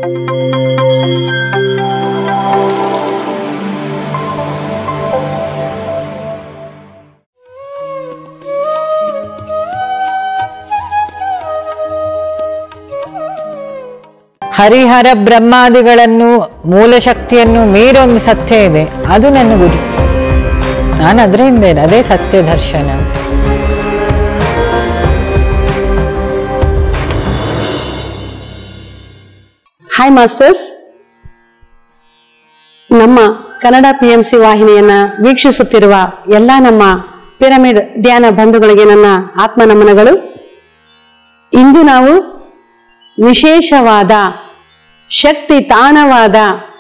ಹರಿಹರ ಬ್ರಹ್ಮಾದಿಗಳನ್ನು ಮೂಲಶಕ್ತಿಯನ್ನು ಮೀರೊಂದು ಸತ್ಯ ಇದೆ ಅದು ನನ್ನ ಗುರಿ ನಾನು ಅದರ ಹಿಂದೆ ಇದ್ದೆ. ಅದೇ ಸತ್ಯ ದರ್ಶನ ಹಾಯ್ ಮಾಸ್ಟರ್ಸ್ ನಮ್ಮ ಕನ್ನಡ ಪಿ ಎಂ ಸಿ ವಾಹಿನಿಯನ್ನ ವೀಕ್ಷಿಸುತ್ತಿರುವ ಎಲ್ಲ ನಮ್ಮ ಪಿರಮಿಡ್ ಧ್ಯಾನ ಬಂಧುಗಳಿಗೆ ನನ್ನ ಆತ್ಮ ನಮನಗಳು ಇಂದು ನಾವು ವಿಶೇಷವಾದ ಶಕ್ತಿ ತಾಣವಾದ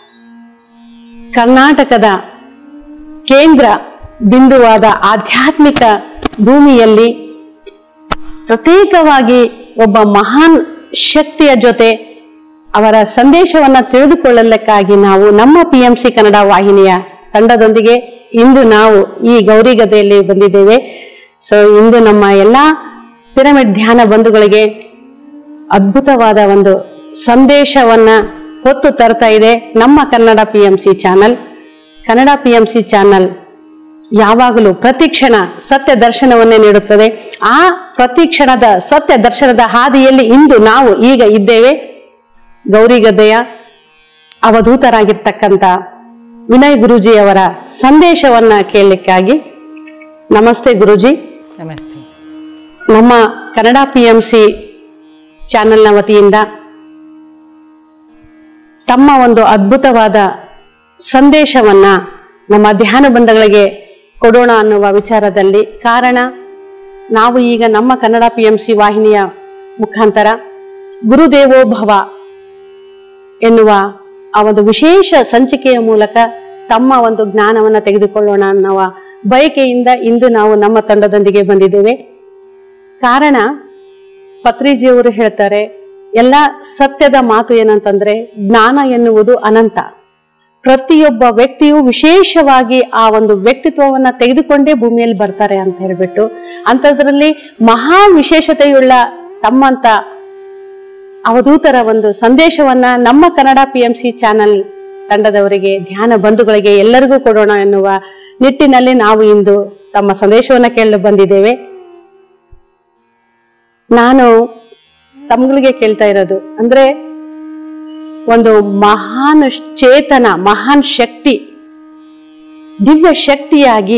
ಕರ್ನಾಟಕದ ಕೇಂದ್ರ ಬಿಂದುವಾದ ಆಧ್ಯಾತ್ಮಿಕ ಭೂಮಿಯಲ್ಲಿ ಪ್ರತ್ಯೇಕವಾಗಿ ಒಬ್ಬ ಮಹಾನ್ ಶಕ್ತಿಯ ಜೊತೆ ಅವರ ಸಂದೇಶವನ್ನ ತಿಳಿದುಕೊಳ್ಳಲಿಕ್ಕಾಗಿ ನಾವು ನಮ್ಮ ಪಿ ಎಂ ಸಿ ಕನ್ನಡ ವಾಹಿನಿಯ ತಂಡದೊಂದಿಗೆ ಇಂದು ನಾವು ಈ ಗೌರಿಗದೆಯಲ್ಲಿ ಬಂದಿದ್ದೇವೆ ಸೊ ಇಂದು ನಮ್ಮ ಎಲ್ಲ ಪಿರಮಿಡ್ ಧ್ಯಾನ ಬಂಧುಗಳಿಗೆ ಅದ್ಭುತವಾದ ಒಂದು ಸಂದೇಶವನ್ನ ಹೊತ್ತು ತರ್ತಾ ಇದೆ ನಮ್ಮ Kannada P M C channel Kannada P M C channel ಯಾವಾಗಲೂ ಪ್ರತಿಕ್ಷಣ ಸತ್ಯ ದರ್ಶನವನ್ನೇ ನೀಡುತ್ತದೆ ಆ ಪ್ರತಿಕ್ಷಣದ ಸತ್ಯ ದರ್ಶನದ ಹಾದಿಯಲ್ಲಿ ಇಂದು ನಾವು ಈಗ ಇದ್ದೇವೆ ಗೌರಿಗದ್ದೆಯ ಅವಧೂತರಾಗಿರ್ತಕ್ಕಂಥ ವಿನಯ್ ಗುರುಜಿ ಅವರ ಸಂದೇಶವನ್ನ ಕೇಳಲಿಕ್ಕಾಗಿ ನಮಸ್ತೆ ಗುರುಜಿ ನಮಸ್ತೆ ನಮ್ಮ ಕನ್ನಡ ಪಿ ಎಂ ಸಿ ಚಾನೆಲ್ನ ವತಿಯಿಂದ ತಮ್ಮ ಒಂದು ಅದ್ಭುತವಾದ ಸಂದೇಶವನ್ನ ನಮ್ಮ ಧ್ಯಾನ ಬಂಧಗಳಿಗೆ ಕೊಡೋಣ ಅನ್ನುವ ವಿಚಾರದಲ್ಲಿ ಕಾರಣ ನಾವು ಈಗ ನಮ್ಮ ಕನ್ನಡ ಪಿ ಎಂ ಸಿ ವಾಹಿನಿಯ ಮುಖಾಂತರ ಗುರುದೇವೋ ಭವ ಎನ್ನುವ ಆ ಒಂದು ವಿಶೇಷ ಸಂಚಿಕೆಯ ಮೂಲಕ ತಮ್ಮ ಒಂದು ಜ್ಞಾನವನ್ನ ತೆಗೆದುಕೊಳ್ಳೋಣ ಅನ್ನುವ ಬಯಕೆಯಿಂದ ಇಂದು ನಾವು ನಮ್ಮ ತಂಡದೊಂದಿಗೆ ಬಂದಿದ್ದೇವೆ ಕಾರಣ ಪತ್ರಿಜಿಯವರು ಹೇಳ್ತಾರೆ ಎಲ್ಲ ಸತ್ಯದ ಮಾತು ಏನಂತಂದ್ರೆ ಜ್ಞಾನ ಎನ್ನುವುದು ಅನಂತ ಪ್ರತಿಯೊಬ್ಬ ವ್ಯಕ್ತಿಯು ವಿಶೇಷವಾಗಿ ಆ ಒಂದು ವ್ಯಕ್ತಿತ್ವವನ್ನ ತೆಗೆದುಕೊಂಡೇ ಭೂಮಿಯಲ್ಲಿ ಬರ್ತಾರೆ ಅಂತ ಹೇಳ್ಬಿಟ್ಟು ಅಂಥದ್ರಲ್ಲಿ ಮಹಾ ವಿಶೇಷತೆಯುಳ್ಳ ತಮ್ಮಂತ ಅವಧೂತರ ಒಂದು ಸಂದೇಶವನ್ನ ನಮ್ಮ Kannada P M C channel ತಂಡದವರಿಗೆ ಧ್ಯಾನ ಬಂಧುಗಳಿಗೆ ಎಲ್ಲರಿಗೂ ಕೊಡೋಣ ಎನ್ನುವ ನಿಟ್ಟಿನಲ್ಲಿ ನಾವು ಇಂದು ತಮ್ಮ ಸಂದೇಶವನ್ನ ಕೇಳಲು ಬಂದಿದ್ದೇವೆ ನಾನು ತಮ್ಗಳಿಗೆ ಕೇಳ್ತಾ ಇರೋದು ಅಂದ್ರೆ ಒಂದು ಮಹಾನ್ ಚೇತನ ಮಹಾನ್ ಶಕ್ತಿ ದಿವ್ಯ ಶಕ್ತಿಯಾಗಿ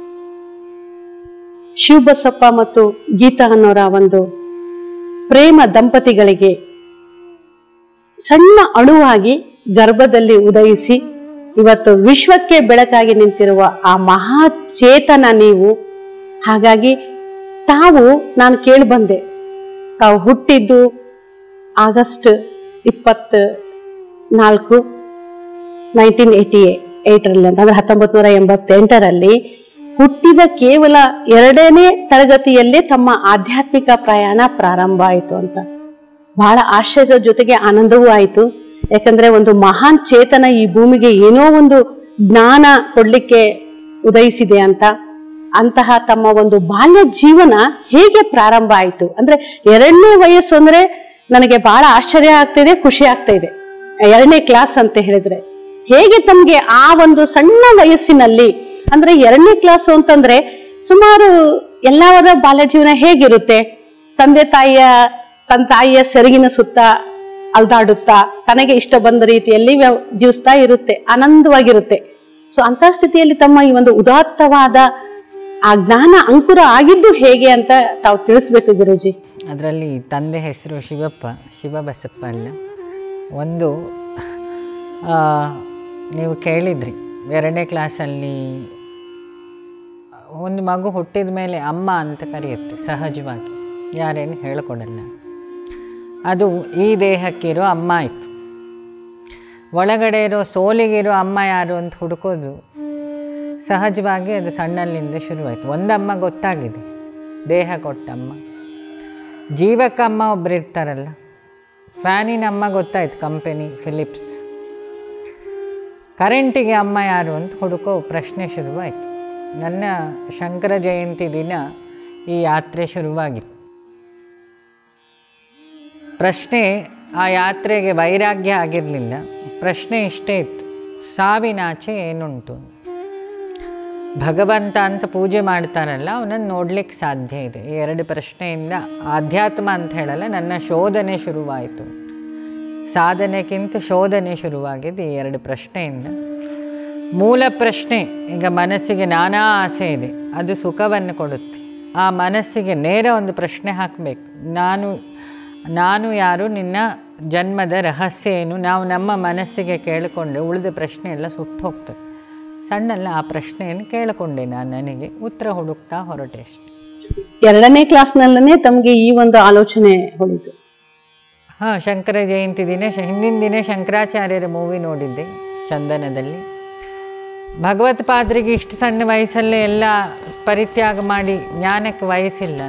ಶಿವಬಸಪ್ಪ ಮತ್ತು ಗೀತಾ ಅನ್ನೋರ ಒಂದು ಪ್ರೇಮ ದಂಪತಿಗಳಿಗೆ ಸಣ್ಣ ಅಣುವಾಗಿ ಗರ್ಭದಲ್ಲಿ ಉದಯಿಸಿ ಇವತ್ತು ವಿಶ್ವಕ್ಕೆ ಬೆಳಕಾಗಿ ನಿಂತಿರುವ ಆ ಮಹಾ ಚೇತನ ನೀವು ಹಾಗಾಗಿ ತಾವು ನಾನು ಕೇಳಿ ಬಂದೆ ತಾವು ಹುಟ್ಟಿದ್ದು ಆಗಸ್ಟ್ ಇಪ್ಪತ್ತ ನಾಲ್ಕು ನೈನ್ಟೀನ್ ಏಟಿ ಏಟರಲ್ಲಿ ಅಂತ ಅಂದ್ರೆ ಹತ್ತೊಂಬತ್ತು ನೂರ ಎಂಬತ್ತೆಂಟರಲ್ಲಿ ಹುಟ್ಟಿದ ಕೇವಲ ಎರಡನೇ ತರಗತಿಯಲ್ಲೇ ತಮ್ಮ ಆಧ್ಯಾತ್ಮಿಕ ಪ್ರಯಾಣ ಪ್ರಾರಂಭ ಆಯಿತು ಅಂತ ಬಹಳ ಆಶ್ಚರ್ಯದ ಜೊತೆಗೆ ಆನಂದವೂ ಆಯಿತು ಯಾಕಂದ್ರೆ ಒಂದು ಮಹಾನ್ ಚೇತನ ಈ ಭೂಮಿಗೆ ಏನೋ ಒಂದು ಜ್ಞಾನ ಕೊಡ್ಲಿಕ್ಕೆ ಉದಯಿಸಿದೆ ಅಂತ ಅಂತಹ ತಮ್ಮ ಒಂದು ಬಾಲ್ಯ ಜೀವನ ಹೇಗೆ ಪ್ರಾರಂಭ ಆಯಿತು ಅಂದ್ರೆ ಎರಡನೇ ವಯಸ್ಸು ಅಂದ್ರೆ ನನಗೆ ಬಹಳ ಆಶ್ಚರ್ಯ ಆಗ್ತಿದೆ ಖುಷಿ ಆಗ್ತಾ ಇದೆ ಎರಡನೇ ಕ್ಲಾಸ್ ಅಂತ ಹೇಳಿದ್ರೆ ಹೇಗೆ ತಮ್ಗೆ ಆ ಒಂದು ಸಣ್ಣ ವಯಸ್ಸಿನಲ್ಲಿ ಅಂದ್ರೆ ಎರಡನೇ ಕ್ಲಾಸು ಅಂತಂದ್ರೆ ಸುಮಾರು ಎಲ್ಲವರ ಬಾಲ್ಯ ಜೀವನ ಹೇಗಿರುತ್ತೆ ತಂದೆ ತಾಯಿಯ ತನ್ನ ತಾಯಿಯ ಸೆರಗಿನ ಸುತ್ತ ಅಲ್ದಾಡುತ್ತಾ ತನಗೆ ಇಷ್ಟ ಬಂದ ರೀತಿಯಲ್ಲಿ ವ್ಯವ- ಜೀವಿಸ್ತಾ ಇರುತ್ತೆ ಆನಂದವಾಗಿರುತ್ತೆ ಸೊ ಅಂತ ಸ್ಥಿತಿಯಲ್ಲಿ ತಮ್ಮ ಈ ಒಂದು ಉದಾತ್ತವಾದ ಆ ಜ್ಞಾನ ಅಂಕುರ ಆಗಿದ್ದು ಹೇಗೆ ಅಂತ ತಾವು ತಿಳಿಸ್ಬೇಕು ಗುರುಜಿ ಅದರಲ್ಲಿ ತಂದೆ ಹೆಸರು ಶಿವಪ್ಪ ಶಿವಬಸಪ್ಪ ಅಲ್ಲ ಒಂದು ಆ, ನೀವು ಕೇಳಿದ್ರಿ ಎರಡನೇ ಕ್ಲಾಸಲ್ಲಿ ಒಂದು ಮಗು ಹುಟ್ಟಿದ ಮೇಲೆ ಅಮ್ಮ ಅಂತ ಕರೆಯುತ್ತೆ ಸಹಜವಾಗಿ ಯಾರೇನು ಹೇಳ್ಕೊಡಲ್ಲ ಅದು ಈ ದೇಹಕ್ಕಿರೋ ಅಮ್ಮ ಆಯಿತು ಒಳಗಡೆ ಇರೋ ಸೋಲಿಗಿರೋ ಅಮ್ಮ ಯಾರು ಅಂತ ಹುಡುಕೋದು ಸಹಜವಾಗಿ ಅದು ಸಣ್ಣಲ್ಲಿಂದ ಶುರುವಾಯಿತು ಒಂದಮ್ಮ ಗೊತ್ತಾಗಿದೆ ದೇಹ ಕೊಟ್ಟಮ್ಮ ಜೀವಕ್ಕಮ್ಮ ಒಬ್ರು ಇರ್ತಾರಲ್ಲ ಫ್ಯಾನಿನ ಅಮ್ಮ ಗೊತ್ತಾಯ್ತು ಕಂಪೆನಿ ಫಿಲಿಪ್ಸ್ ಕರೆಂಟಿಗೆ ಅಮ್ಮ ಯಾರು ಅಂತ ಹುಡುಕೋ ಪ್ರಶ್ನೆ ಶುರುವಾಯಿತು ನನ್ನ ಶಂಕರ ಜಯಂತಿ ದಿನ ಈ ಯಾತ್ರೆ ಶುರುವಾಗಿತ್ತು ಪ್ರಶ್ನೆ ಆ ಯಾತ್ರೆಗೆ ವೈರಾಗ್ಯ ಆಗಿರಲಿಲ್ಲ ಪ್ರಶ್ನೆ ಇಷ್ಟೇ ಇತ್ತು ಸಾವಿನಾಚೆ ಏನುಂಟು ಭಗವಂತ ಅಂತ ಪೂಜೆ ಮಾಡ್ತಾರಲ್ಲ ಅವನನ್ನು ನೋಡ್ಲಿಕ್ಕೆ ಸಾಧ್ಯ ಇದೆ ಈ ಎರಡು ಪ್ರಶ್ನೆಯಿಂದ ಆಧ್ಯಾತ್ಮ ಅಂತ ಹೇಳಲ್ಲ ನನ್ನ ಶೋಧನೆ ಶುರುವಾಯಿತು ಸಾಧನೆಗಿಂತ ಶೋಧನೆ ಶುರುವಾಗಿದೆ ಈ ಎರಡು ಪ್ರಶ್ನೆಯಿಂದ ಮೂಲ ಪ್ರಶ್ನೆ ಈಗ ಮನಸ್ಸಿಗೆ ನಾನಾ ಆಸೆ ಇದೆ ಅದು ಸುಖವನ್ನು ಕೊಡುತ್ತೆ ಆ ಮನಸ್ಸಿಗೆ ನೇರ ಒಂದು ಪ್ರಶ್ನೆ ಹಾಕಬೇಕು ನಾನು ನಾನು ಯಾರು ನಿನ್ನ ಜನ್ಮದ ರಹಸ್ಯ ಏನು ನಾವು ನಮ್ಮ ಮನಸ್ಸಿಗೆ ಕೇಳಿಕೊಂಡ್ರೆ ಉಳಿದ ಪ್ರಶ್ನೆ ಎಲ್ಲ ಸುಟ್ಟು ಹೋಗ್ತದೆ ಸಣ್ಣಲ್ಲ ಆ ಪ್ರಶ್ನೆಯನ್ನು ಕೇಳಿಕೊಂಡೆ ನಾನು ನನಗೆ ಉತ್ತರ ಹುಡುಕ್ತಾ ಹೊರಟೆ ಅಷ್ಟೆ ಎರಡನೇ ಕ್ಲಾಸ್ನಲ್ಲೇ ತಮಗೆ ಈ ಒಂದು ಆಲೋಚನೆ ಹೊಳಿತು ಹಾಂ ಶಂಕರ ಜಯಂತಿ ದಿನ ಶ- ಹಿಂದಿನ ದಿನ ಶಂಕರಾಚಾರ್ಯರ ಮೂವಿ ನೋಡಿದ್ದೆ ಚಂದನದಲ್ಲಿ ಭಗವತ್ಪಾದರಿಗೆ ಇಷ್ಟು ಸಣ್ಣ ವಯಸ್ಸಲ್ಲೇ ಎಲ್ಲ ಪರಿತ್ಯಾಗ ಮಾಡಿ ಜ್ಞಾನಕ್ಕೆ ವಯಸ್ಸಿಲ್ಲ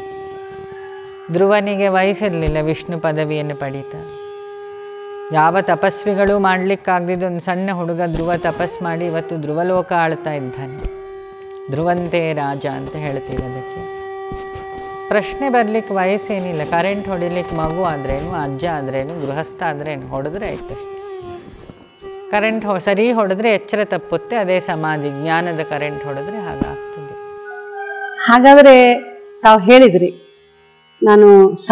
ಧ್ರುವನಿಗೆ ವಯಸ್ಸಿರಲಿಲ್ಲ ವಿಷ್ಣು ಪದವಿಯನ್ನು ಪಡೀತಾ ಯಾವ ತಪಸ್ವಿಗಳು ಮಾಡಲಿಕ್ಕಾಗದಿದ್ದು ಒಂದು ಸಣ್ಣ ಹುಡುಗ ಧ್ರುವ ತಪಸ್ ಮಾಡಿ ಇವತ್ತು ಧ್ರುವಲೋಕ ಆಳ್ತಾ ಇದ್ದಾನೆ ಧ್ರುವಂತೆ ರಾಜ ಅಂತ ಹೇಳ್ತೀವಿ ಅದಕ್ಕೆ ಪ್ರಶ್ನೆ ಬರಲಿಕ್ಕೆ ವಯಸ್ಸೇನಿಲ್ಲ ಕರೆಂಟ್ ಹೊಡಿಲಿಕ್ಕೆ ಮಗು ಆದ್ರೇನು ಅಜ್ಜ ಆದ್ರೇನು ಗೃಹಸ್ಥ ಆದ್ರೇನು ಹೊಡೆದ್ರೆ ಆಯ್ತಷ್ಟೆ ಕರೆಂಟ್ ಹೊ ಸರಿ ಹೊಡೆದ್ರೆ ಎಚ್ಚರ ತಪ್ಪುತ್ತೆ ಅದೇ ಸಮಾಧಿ ಜ್ಞಾನದ ಕರೆಂಟ್ ಹೊಡೆದ್ರೆ ಹಾಗಾಗ್ತದೆ ಹಾಗಾದರೆ ತಾವು ಹೇಳಿದ್ರಿ ನಾನು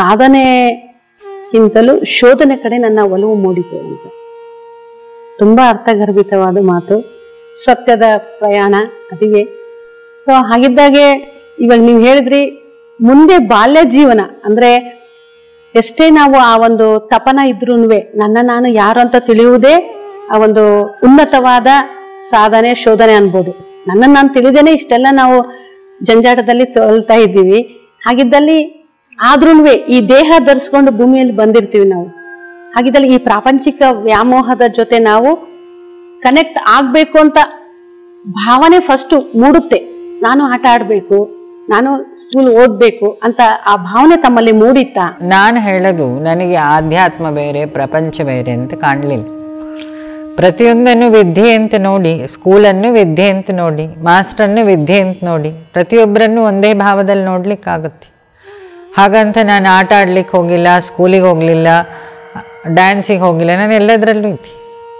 ಸಾಧನೆಗಿಂತಲೂ ಶೋಧನೆ ಕಡೆ ನನ್ನ ಒಲವು ಮೂಡಿತು ಅಂತ ತುಂಬಾ ಅರ್ಥಗರ್ಭಿತವಾದ ಮಾತು ಸತ್ಯದ ಪ್ರಯಾಣ ಅದಿವೆ ಸೊ ಹಾಗಿದ್ದಾಗೆ ಇವಾಗ ನೀವು ಹೇಳಿದ್ರಿ ಮುಂದೆ ಬಾಲ್ಯ ಜೀವನ ಅಂದ್ರೆ ಎಷ್ಟೇ ನಾವು ಆ ಒಂದು ತಪನ ಇದ್ರೂ ನನ್ನ ನಾನು ಯಾರು ಅಂತ ತಿಳಿಯುವುದೇ ಆ ಒಂದು ಉನ್ನತವಾದ ಸಾಧನೆ ಶೋಧನೆ ಅನ್ಬೋದು ನನ್ನನ್ನು ನಾನು ತಿಳಿದೇನೆ ಇಷ್ಟೆಲ್ಲ ನಾವು ಜಂಜಾಟದಲ್ಲಿ ತೊಳ್ತಾ ಇದ್ದೀವಿ ಹಾಗಿದ್ದಲ್ಲಿ ಆದ್ರೂ ಈ ದೇಹ ಧರಿಸ್ಕೊಂಡು ಭೂಮಿಯಲ್ಲಿ ಬಂದಿರ್ತೀವಿ ನಾವು ಹಾಗಿದ್ದಲ್ಲಿ ಈ ಪ್ರಾಪಂಚಿಕ ವ್ಯಾಮೋಹದ ಜೊತೆ ನಾವು ಕನೆಕ್ಟ್ ಆಗ್ಬೇಕು ಅಂತ ಭಾವನೆ ಫಸ್ಟ್ ಮೂಡುತ್ತೆ ನಾನು ಆಟ ಆಡ್ಬೇಕು ನಾನು ಸ್ಕೂಲ್ ಓದ್ಬೇಕು ಅಂತ ಆ ಭಾವನೆ ತಮ್ಮಲ್ಲಿ ಮೂಡಿತ್ತಾ ನಾನು ಹೇಳೋದು ನನಗೆ ಆಧ್ಯಾತ್ಮ ಬೇರೆ ಪ್ರಪಂಚ ಬೇರೆ ಅಂತ ಕಾಣಲಿಲ್ಲ ಪ್ರತಿಯೊಂದನ್ನು ವಿದ್ಯೆ ಅಂತ ನೋಡಿ ಸ್ಕೂಲನ್ನು ವಿದ್ಯೆ ಅಂತ ನೋಡಿ ಮಾಸ್ಟರನ್ನು ವಿದ್ಯೆ ಅಂತ ನೋಡಿ ಪ್ರತಿಯೊಬ್ಬರನ್ನು ಒಂದೇ ಭಾವದಲ್ಲಿ ನೋಡ್ಲಿಕ್ಕಾಗುತ್ತೆ ಹಾಗಂತ ನಾನು ಆಟ ಆಡ್ಲಿಕ್ಕೆ ಹೋಗಿಲ್ಲ ಸ್ಕೂಲಿಗೆ ಹೋಗಲಿಲ್ಲ ಡ್ಯಾನ್ಸಿಗೆ ಹೋಗಿಲ್ಲ ನಾನು ಎಲ್ಲದರಲ್ಲೂ ಇದ್ದೆ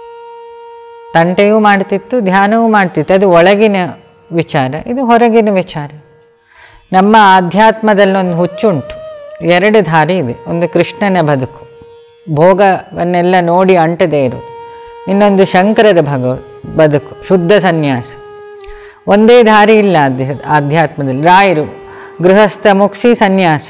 ತಂಟೆಯೂ ಮಾಡ್ತಿತ್ತು ಧ್ಯಾನವೂ ಮಾಡ್ತಿತ್ತು ಅದು ಒಳಗಿನ ವಿಚಾರ ಇದು ಹೊರಗಿನ ವಿಚಾರ ನಮ್ಮ ಆಧ್ಯಾತ್ಮದಲ್ಲೊಂದು ಹುಚ್ಚುಂಟು ಎರಡು ದಾರಿ ಇದೆ ಒಂದು ಕೃಷ್ಣನ ಬದುಕು ಭೋಗವನ್ನೆಲ್ಲ ನೋಡಿ ಅಂಟದೇ ಇರೋದು ಇನ್ನೊಂದು ಶಂಕರರ ಭಗವ ಬದುಕು ಶುದ್ಧ ಸನ್ಯಾಸ ಒಂದೇ ದಾರಿ ಇಲ್ಲ ಆಧ್ಯ ಆಧ್ಯಾತ್ಮದಲ್ಲಿ ರಾಯರು ಗೃಹಸ್ಥ ಮುಗಿಸಿ ಸನ್ಯಾಸ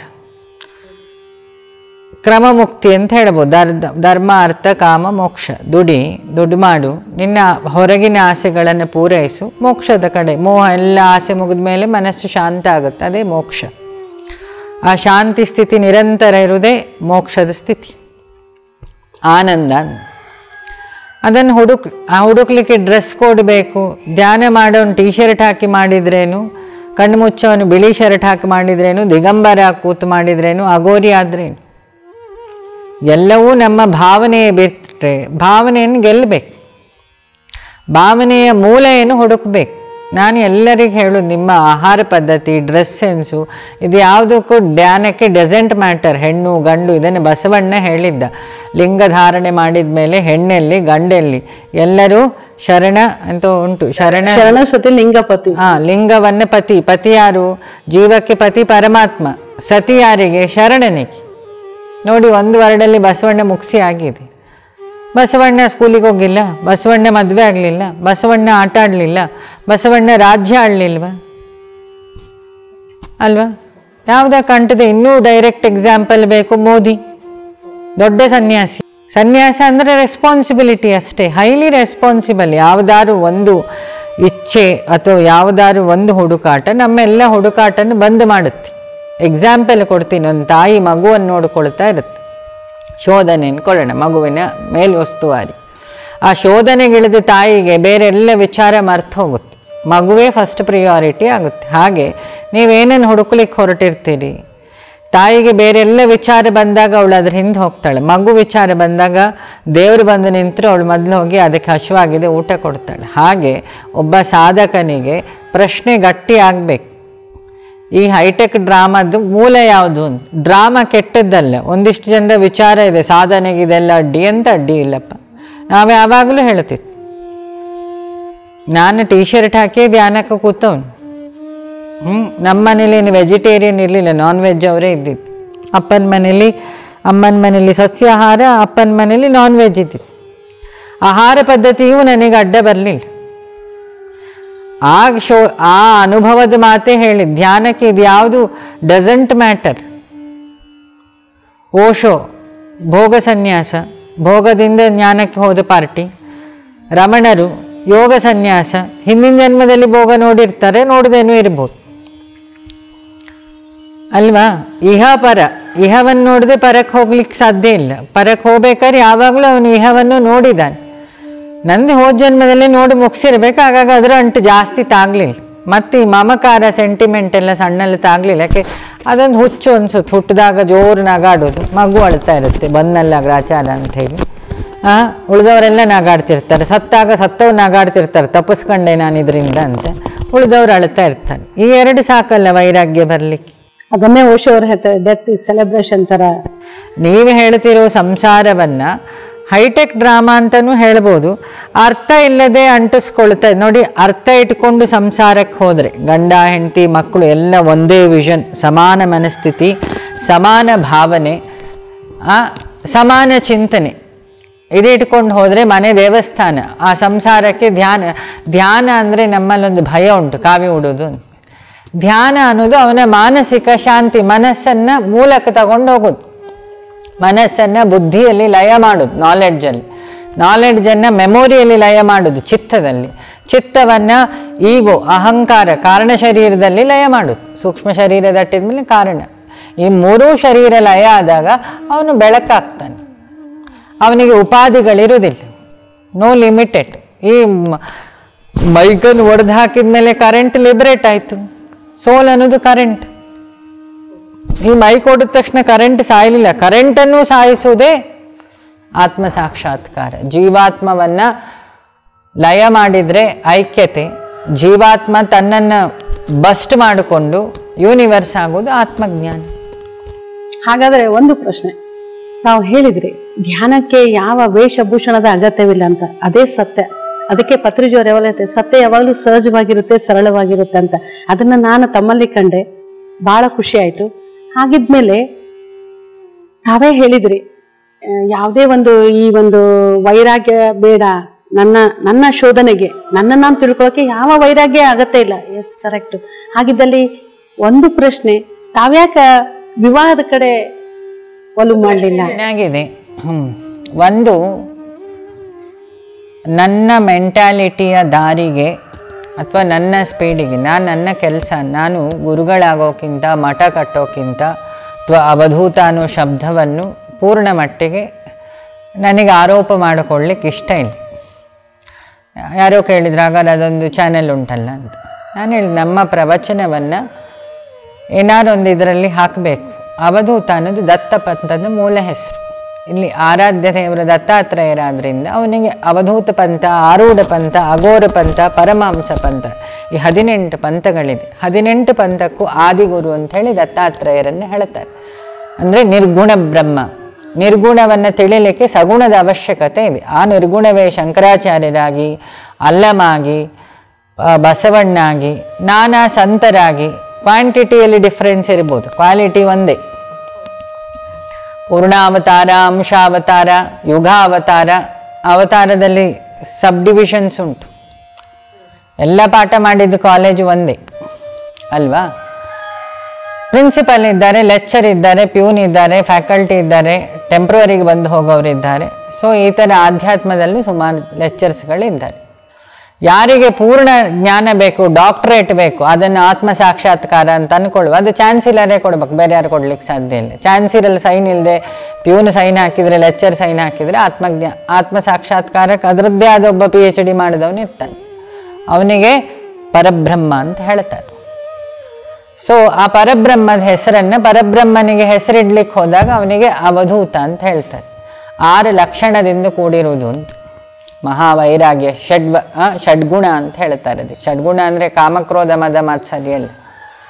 ಕ್ರಮ ಮುಕ್ತಿ ಅಂತ ಹೇಳ್ಬೋದು ದರ್ ಧರ್ಮ ಅರ್ಥ ಕಾಮ ಮೋಕ್ಷ ದುಡಿ ದುಡ್ಡು ಮಾಡು ನಿನ್ನ ಹೊರಗಿನ ಆಸೆಗಳನ್ನು ಪೂರೈಸು ಮೋಕ್ಷದ ಕಡೆ ಮೋಹ ಎಲ್ಲ ಆಸೆ ಮುಗಿದ ಮೇಲೆ ಮನಸ್ಸು ಶಾಂತ ಆಗುತ್ತೆ ಅದೇ ಮೋಕ್ಷ ಆ ಶಾಂತಿ ಸ್ಥಿತಿ ನಿರಂತರ ಇರುವುದೇ ಮೋಕ್ಷದ ಸ್ಥಿತಿ ಆನಂದ ಅದನ್ನು ಹುಡುಕ್ ಆ ಹುಡುಕ್ಲಿಕ್ಕೆ ಡ್ರೆಸ್ ಕೋಡ್ ಬೇಕು ಧ್ಯಾನ ಮಾಡೋನು ಟೀ ಶರ್ಟ್ ಹಾಕಿ ಮಾಡಿದ್ರೇನು ಕಣ್ಣು ಮುಚ್ಚೋನು ಬಿಳಿ ಶರ್ಟ್ ಹಾಕಿ ಮಾಡಿದ್ರೇನು ದಿಗಂಬರ ಕೂತು ಮಾಡಿದ್ರೇನು ಅಗೋರಿ ಆದ್ರೇನು ಎಲ್ಲವೂ ನಮ್ಮ ಭಾವನೆಯೇ ಬಿಟ್ಟರೆ ಭಾವನೆಯನ್ನು ಗೆಲ್ಲಬೇಕು ಭಾವನೆಯ ಮೂಲ ಏನು ಹುಡುಕಬೇಕು ನಾನು ಎಲ್ಲರಿಗೆ ಹೇಳೋದು ನಿಮ್ಮ ಆಹಾರ ಪದ್ಧತಿ ಡ್ರೆಸ್ ಸೆನ್ಸು ಇದು ಯಾವುದಕ್ಕೂ ಧ್ಯಾನಕ್ಕೆ ಡಸೆಂಟ್ ಮ್ಯಾಟರ್ ಹೆಣ್ಣು ಗಂಡು ಇದನ್ನು ಬಸವಣ್ಣ ಹೇಳಿದ್ದ ಲಿಂಗ ಧಾರಣೆ ಮಾಡಿದ ಮೇಲೆ ಹೆಣ್ಣೆಲ್ಲಿ ಗಂಡೆಲ್ಲಿ ಎಲ್ಲರೂ ಶರಣ ಅಂತ ಉಂಟು ಶರಣ ಶರಣ ಸತಿ ಲಿಂಗಪತಿ ಹಾ ಲಿಂಗವನ್ನ ಪತಿ ಪತಿ ಯಾರು ಜೀವಕ್ಕೆ ಪತಿ ಪರಮಾತ್ಮ ಸತಿ ಯಾರಿಗೆ ಶರಣನಿಗೆ ನೋಡಿ ಒಂದು ವರ್ಡಲ್ಲಿ ಬಸವಣ್ಣ ಮುಗಿಸಿ ಆಗಿದೆ ಬಸವಣ್ಣ ಸ್ಕೂಲಿಗೆ ಹೋಗಿಲ್ಲ ಬಸವಣ್ಣ ಮದುವೆ ಆಗಲಿಲ್ಲ ಬಸವಣ್ಣ ಆಟ ಆಡಲಿಲ್ಲ ಬಸವಣ್ಣ ರಾಜ್ಯ ಆಡಲಿಲ್ವಾ ಅಲ್ವಾ ಯಾವುದಕ್ಕೆ ಕಂಟದೆ ಇನ್ನೂ ಡೈರೆಕ್ಟ್ ಎಕ್ಸಾಂಪಲ್ ಬೇಕು ಮೋದಿ ದೊಡ್ಡ ಸನ್ಯಾಸಿ ಸನ್ಯಾಸ ಅಂದರೆ ರೆಸ್ಪಾನ್ಸಿಬಿಲಿಟಿ ಅಷ್ಟೇ ಹೈಲಿ ರೆಸ್ಪಾನ್ಸಿಬಲ್ ಯಾವುದಾದ್ರು ಒಂದು ಇಚ್ಛೆ ಅಥವಾ ಯಾವುದಾದ್ರು ಒಂದು ಹುಡುಕಾಟ ನಮ್ಮೆಲ್ಲ ಹುಡುಕಾಟನ ಬಂದ್ ಮಾಡುತ್ತೆ ಎಕ್ಸಾಂಪಲ್ ಕೊಡ್ತೀನಿ ಒಂದು ತಾಯಿ ಮಗುವನ್ನು ನೋಡಿಕೊಳ್ತಾ ಇರುತ್ತೆ ಶೋಧನೆ ಅನ್ಕೊಳ್ಳೋಣ ಮಗುವಿನ ಮೇಲ್ವಸ್ತುವಾರಿ ಆ ಶೋಧನೆಗಿಳಿದ ತಾಯಿಗೆ ಬೇರೆ ಎಲ್ಲ ವಿಚಾರ ಮರ್ತು ಹೋಗುತ್ತೆ ಮಗುವೇ ಫಸ್ಟ್ ಪ್ರಿಯಾರಿಟಿ ಆಗುತ್ತೆ ಹಾಗೆ ನೀವೇನೇನು ಹುಡುಕ್ಲಿಕ್ಕೆ ಹೊರಟಿರ್ತೀರಿ ತಾಯಿಗೆ ಬೇರೆಲ್ಲ ವಿಚಾರ ಬಂದಾಗ ಅವಳು ಅದ್ರ ಹಿಂದೆ ಹೋಗ್ತಾಳೆ ಮಗು ವಿಚಾರ ಬಂದಾಗ ದೇವರು ಬಂದು ನಿಂತರೆ ಅವಳು ಮೊದಲು ಹೋಗಿ ಅದಕ್ಕೆ ಹಶುವಾಗಿದೆ ಊಟ ಕೊಡ್ತಾಳೆ ಹಾಗೆ ಒಬ್ಬ ಸಾಧಕನಿಗೆ ಪ್ರಶ್ನೆ ಗಟ್ಟಿ ಆಗಬೇಕು ಈ ಹೈಟೆಕ್ ಡ್ರಾಮದ್ದು ಮೂಲ ಯಾವುದು ಅಂತ ಡ್ರಾಮಾ ಕೆಟ್ಟದ್ದಲ್ಲ ಒಂದಿಷ್ಟು ಜನರ ವಿಚಾರ ಇದೆ ಸಾಧನೆಗೆ ಇದೆಲ್ಲ ಅಡ್ಡಿ ಅಂತ ಅಡ್ಡಿ ಇಲ್ಲಪ್ಪ ನಾವು ಯಾವಾಗಲೂ ಹೇಳ್ತಿತ್ತು ನಾನು ಟೀ ಶರ್ಟ್ ಹಾಕಿ ಧ್ಯಾನಕ್ಕೆ ಕೂತವನು ಹ್ಞೂ ನಮ್ಮ ಮನೇಲಿ ಏನು ವೆಜಿಟೇರಿಯನ್ ಇರಲಿಲ್ಲ ನಾನ್ ವೆಜ್ ಅವರೇ ಇದ್ದಿದ್ದು ಅಪ್ಪನ ಮನೇಲಿ ಅಮ್ಮನ ಮನೇಲಿ ಸಸ್ಯಾಹಾರ ಅಪ್ಪನ ಮನೇಲಿ ನಾನ್ ವೆಜ್ ಇದ್ದಿತ್ತು ಆಹಾರ ಪದ್ಧತಿಯೂ ನನಗೆ ಅಡ್ಡ ಬರಲಿಲ್ಲ ಆಗ ಶೋ ಆ ಅನುಭವದ ಮಾತೇ ಹೇಳಿ ಧ್ಯಾನಕ್ಕೆ ಇದು ಯಾವುದು ಡಸಂಟ್ ಮ್ಯಾಟರ್ ಓಶೋ ಭೋಗ ಸನ್ಯಾಸ ಭೋಗದಿಂದ ಜ್ಞಾನಕ್ಕೆ ಹೋದ ಪಾರ್ಟಿ ರಮಣರು ಯೋಗ ಸನ್ಯಾಸ ಹಿಂದಿನ ಜನ್ಮದಲ್ಲಿ ಭೋಗ ನೋಡಿರ್ತಾರೆ ನೋಡದೇನೂ ಇರ್ಬೋದು ಅಲ್ವಾ ಇಹ ಪರ ಇಹವನ್ನು ನೋಡದೆ ಪರಕ್ಕೆ ಹೋಗ್ಲಿಕ್ಕೆ ಸಾಧ್ಯ ಇಲ್ಲ ಪರಕ್ಕೆ ಹೋಗ್ಬೇಕಾದ್ರೆ ಯಾವಾಗಲೂ ಅವನು ಇಹವನ್ನು ನೋಡಿದ್ದಾನೆ ನಂದು ಹೋದ ಜನ್ಮದಲ್ಲಿ ನೋಡಿ ಮುಗಿಸಿರ್ಬೇಕು ಹಾಗಾಗಿ ಅದರ ಅಂಟು ಜಾಸ್ತಿ ತಾಗ್ಲಿಲ್ಲ ಮತ್ತು ಈ ಮಮಕಾರ ಸೆಂಟಿಮೆಂಟ್ ಎಲ್ಲ ಸಣ್ಣಲ್ಲಿ ತಾಗ್ಲಿಲ್ಲ ಯಾಕೆ ಅದೊಂದು ಹುಚ್ಚು ಅನ್ಸುತ್ತೆ ಹುಟ್ಟಿದಾಗ ಜೋರು ನಗಾಡೋದು ಮಗು ಅಳ್ತಾ ಇರುತ್ತೆ ಬಂದಲ್ಲ ಗ್ರಾಚಾರ ಅಂತ ಹೇಳಿ ಆ ಉಳಿದವರೆಲ್ಲ ನಗಾಡ್ತಿರ್ತಾರೆ ಸತ್ತಾಗ ಸತ್ತವ್ರು ನಗಾಡ್ತಿರ್ತಾರೆ ತಪ್ಪಿಸ್ಕೊಂಡೆ ನಾನು ಇದರಿಂದ ಅಂತ ಉಳಿದವ್ರು ಅಳ್ತಾ ಇರ್ತಾರೆ ಈ ಎರಡು ಸಾಕಲ್ಲ ವೈರಾಗ್ಯ ಬರಲಿಕ್ಕೆ ಅದನ್ನೇ ಓಶೋ ಅವ್ರು ಹೇಳ್ತಾರೆ ಡೆತ್ ಸೆಲೆಬ್ರೇಷನ್ ತರ ನೀವು ಹೇಳ್ತಿರೋ ಸಂಸಾರವನ್ನ ಹೈಟೆಕ್ ಡ್ರಾಮಾ ಅಂತಲೂ ಹೇಳ್ಬೋದು ಅರ್ಥ ಇಲ್ಲದೆ ಅಂಟಿಸ್ಕೊಳ್ತಾ ನೋಡಿ ಅರ್ಥ ಇಟ್ಕೊಂಡು ಸಂಸಾರಕ್ಕೆ ಹೋದರೆ ಗಂಡ ಹೆಂಡತಿ ಮಕ್ಕಳು ಎಲ್ಲ ಒಂದೇ ವಿಷನ್ ಸಮಾನ ಮನಸ್ಥಿತಿ ಸಮಾನ ಭಾವನೆ ಆ, ಸಮಾನ ಚಿಂತನೆ ಇದು ಇಟ್ಕೊಂಡು ಹೋದರೆ ಮನೆ ದೇವಸ್ಥಾನ ಆ ಸಂಸಾರಕ್ಕೆ ಧ್ಯಾನ ಧ್ಯಾನ ಅಂದರೆ ನಮ್ಮಲ್ಲೊಂದು ಭಯ ಉಂಟು ಕಾವಿ ಉಡೋದು ಅಂತ ಧ್ಯಾನ ಅನ್ನೋದು ಅವನ ಮಾನಸಿಕ ಶಾಂತಿ ಮನಸ್ಸನ್ನು ಮೂಲಕ್ಕೆ ತಗೊಂಡು ಹೋಗೋದು ಮನಸ್ಸನ್ನು ಬುದ್ಧಿಯಲ್ಲಿ ಲಯ ಮಾಡೋದು ನಾಲೆಡ್ಜಲ್ಲಿ ನಾಲೆಡ್ಜನ್ನು ಮೆಮೊರಿಯಲ್ಲಿ ಲಯ ಮಾಡೋದು ಚಿತ್ತದಲ್ಲಿ ಚಿತ್ತವನ್ನು ಈಗೋ ಅಹಂಕಾರ ಕಾರಣ ಶರೀರದಲ್ಲಿ ಲಯ ಮಾಡೋದು ಸೂಕ್ಷ್ಮ ಶರೀರ ದಟ್ಟಿದ ಮೇಲೆ ಕಾರಣ ಈ ಮೂರೂ ಶರೀರ ಲಯ ಆದಾಗ ಅವನು ಬೆಳಕಾಗ್ತಾನೆ ಅವನಿಗೆ ಉಪಾಧಿಗಳಿರುವುದಿಲ್ಲ ನೋ ಲಿಮಿಟೆಡ್ ಈ ಮೈಕನ್ನು ಒಡೆದು ಹಾಕಿದ ಮೇಲೆ ಕರೆಂಟ್ ಲಿಬರೇಟ್ ಆಯಿತು ಸೋಲ್ ಅನ್ನೋದು ಕರೆಂಟ್ ಈ ಮೈ ಕೊಡಿದ ತಕ್ಷಣ ಕರೆಂಟ್ ಸಾಯಲಿಲ್ಲ ಕರೆಂಟನ್ನು ಸಾಯಿಸುವುದೇ ಆತ್ಮ ಸಾಕ್ಷಾತ್ಕಾರ ಜೀವಾತ್ಮವನ್ನ ಲಯ ಮಾಡಿದರೆ ಐಕ್ಯತೆ ಜೀವಾತ್ಮ ತನ್ನನ್ನು ಬಸ್ಟ್ ಮಾಡಿಕೊಂಡು ಯೂನಿವರ್ಸ್ ಆಗೋದು ಆತ್ಮಜ್ಞಾನ ಹಾಗಾದ್ರೆ ಒಂದು ಪ್ರಶ್ನೆ ನಾವು ಹೇಳಿದ್ರಿ ಧ್ಯಾನಕ್ಕೆ ಯಾವ ವೇಷಭೂಷಣದ ಅಗತ್ಯವಿಲ್ಲ ಅಂತ ಅದೇ ಸತ್ಯ ಅದಕ್ಕೆ ಪತ್ರಿಜೋರು ಯಾವಾಗಲೂ ಹೇಳ್ತಾರೆ ಸತ್ಯ ಯಾವಾಗಲೂ ಸಹಜವಾಗಿರುತ್ತೆ ಸರಳವಾಗಿರುತ್ತೆ ಅಂತ ಅದನ್ನ ನಾನು ತಮ್ಮಲ್ಲಿ ಕಂಡೆ ಬಹಳ ಖುಷಿ ಆಯ್ತು ಹಾಗಿದ್ಮೇಲೆ ತಾವೇ ಹೇಳಿದ್ರಿ ಆ, ಯಾವುದೇ ಒಂದು ಈ ಒಂದು ವೈರಾಗ್ಯ ಬೇಡ ನನ್ನ ನನ್ನ ಶೋಧನೆಗೆ ನನ್ನ ನಾನು ತಿಳ್ಕೊಳ್ಳೋಕೆ ಯಾವ ವೈರಾಗ್ಯ ಅಗತ್ಯ ಇಲ್ಲ ಎಸ್ ಕರೆಕ್ಟ್ ಹಾಗಿದ್ದಲ್ಲಿ ಒಂದು ಪ್ರಶ್ನೆ ತಾವ್ಯಾಕ ವಿವಾಹದ ಕಡೆ ಒಲವು ಮಾಡಲಿಲ್ಲ ಚೆನ್ನಾಗಿದೆ ಹ್ಮ್. ಒಂದು ನನ್ನ ಮೆಂಟ್ಯಾಲಿಟಿಯ ದಾರಿಗೆ ಅಥವಾ ನನ್ನ ಸ್ಪೀಡಿಗೆ ನಾನು ನನ್ನ ಕೆಲಸ ನಾನು ಗುರುಗಳಾಗೋಕ್ಕಿಂತ ಮಠ ಕಟ್ಟೋಕ್ಕಿಂತ ಅಥವಾ ಅವಧೂತ ಅನ್ನೋ ಶಬ್ದವನ್ನು ಪೂರ್ಣ ಮಟ್ಟಿಗೆ ನನಗೆ ಆರೋಪ ಮಾಡಿಕೊಳ್ಳಿಕ್ಕೆ ಇಷ್ಟ ಇಲ್ಲ ಯಾರೋ ಕೇಳಿದ್ರು ಹಾಗಾದ್ರೆ ಅದೊಂದು ಚಾನೆಲ್ ಉಂಟಲ್ಲ ಅಂತ ನಾನು ಹೇಳಿ ನಮ್ಮ ಪ್ರವಚನವನ್ನು ಏನಾದ್ರು ಒಂದು ಇದರಲ್ಲಿ ಹಾಕಬೇಕು ಅವಧೂತ ಅನ್ನೋದು ದತ್ತ ಪಂಥದ ಮೂಲ ಹೆಸರು ಇಲ್ಲಿ ಆರಾಧ್ಯ ದೇವರ ದತ್ತಾತ್ರೇಯರಾದ್ರಿಂದ ಅವನಿಗೆ ಅವಧೂತ ಪಂಥ ಆರೂಢ ಪಂಥ ಅಘೋರ ಪಂಥ ಪರಮಹಂಸ ಪಂಥ ಈ ಹದಿನೆಂಟು ಪಂಥಗಳಿದೆ ಹದಿನೆಂಟು ಪಂಥಕ್ಕೂ ಆದಿಗುರು ಅಂತ ಹೇಳಿ ದತ್ತಾತ್ರೇಯರನ್ನು ಹೇಳ್ತಾರೆ ಅಂದರೆ ನಿರ್ಗುಣ ಬ್ರಹ್ಮ ನಿರ್ಗುಣವನ್ನು ತಿಳಿಲಿಕ್ಕೆ ಸಗುಣದ ಅವಶ್ಯಕತೆ ಇದೆ ಆ ನಿರ್ಗುಣವೇ ಶಂಕರಾಚಾರ್ಯರಾಗಿ ಅಲ್ಲಮಾಗಿ ಆ, ಬಸವಣ್ಣಾಗಿ ನಾನಾ ಸಂತರಾಗಿ ಕ್ವಾಂಟಿಟಿಯಲ್ಲಿ ಡಿಫ್ರೆನ್ಸ್ ಇರ್ಬೋದು ಕ್ವಾಲಿಟಿ ಒಂದೇ ಪೂರ್ಣಾವತಾರ ಅಂಶಾವತಾರ ಯುಗಾವತಾರ ಅವತಾರದಲ್ಲಿ ಸಬ್ ಡಿವಿಷನ್ಸ್ ಉಂಟು ಎಲ್ಲ ಪಾಠ ಮಾಡಿದ್ದು ಕಾಲೇಜು ಒಂದೇ ಅಲ್ವಾ ಪ್ರಿನ್ಸಿಪಲ್ ಇದ್ದಾರೆ ಲೆಕ್ಚರ್ ಇದ್ದಾರೆ ಪ್ಯೂನ್ ಇದ್ದಾರೆ ಫ್ಯಾಕಲ್ಟಿ ಇದ್ದಾರೆ ಟೆಂಪ್ರವರಿಗೆ ಬಂದು ಹೋಗೋರು ಇದ್ದಾರೆ ಸೊ ಈ ಥರ ಆಧ್ಯಾತ್ಮದಲ್ಲೂ ಸುಮಾರು ಲೆಕ್ಚರ್ಸ್ಗಳಿದ್ದಾರೆ ಯಾರಿಗೆ ಪೂರ್ಣ ಜ್ಞಾನ ಬೇಕು ಡಾಕ್ಟ್ರೇಟ್ ಬೇಕು ಅದನ್ನು ಆತ್ಮ ಸಾಕ್ಷಾತ್ಕಾರ ಅಂತ ಅನ್ಕೊಳ್ಳುವ ಅದು ಚಾನ್ಸಿಲರೇ ಕೊಡ್ಬೇಕು ಬೇರೆ ಯಾರು ಕೊಡ್ಲಿಕ್ಕೆ ಸಾಧ್ಯ ಇಲ್ಲ ಚಾನ್ಸಿಲರ್ ಸೈನ್ ಇಲ್ಲದೆ ಪ್ಯೂನ್ ಸೈನ್ ಹಾಕಿದರೆ ಲೆಕ್ಚರ್ ಸೈನ್ ಹಾಕಿದರೆ ಆತ್ಮಜ್ಞಾ ಆತ್ಮ ಸಾಕ್ಷಾತ್ಕಾರಕ್ಕೆ ಅದರದ್ದೇ ಆದ ಒಬ್ಬ ಪಿ ಎಚ್ ಡಿ ಮಾಡಿದವನು ಇರ್ತಾನೆ ಅವನಿಗೆ ಪರಬ್ರಹ್ಮ ಅಂತ ಹೇಳ್ತಾರೆ ಸೊ ಆ ಪರಬ್ರಹ್ಮದ ಹೆಸರನ್ನು ಪರಬ್ರಹ್ಮನಿಗೆ ಹೆಸರಿಡ್ಲಿಕ್ಕೆ ಹೋದಾಗ ಅವನಿಗೆ ಅವಧೂತ ಅಂತ ಹೇಳ್ತಾರೆ ಆರು ಲಕ್ಷಣದಿಂದ ಕೂಡಿರುವುದು ಅಂತ ಮಹಾವೈರಾಗ್ಯ ಷಡ್ವ ಆ, ಷಡ್ಗುಣ ಅಂತ ಹೇಳ್ತಾರೆ ಅದಕ್ಕೆ ಷಡ್ಗುಣ ಅಂದರೆ ಕಾಮಕ್ರೋಧ ಮದ ಮಾತ್ಸರ್ಯ ಅಲ್ಲ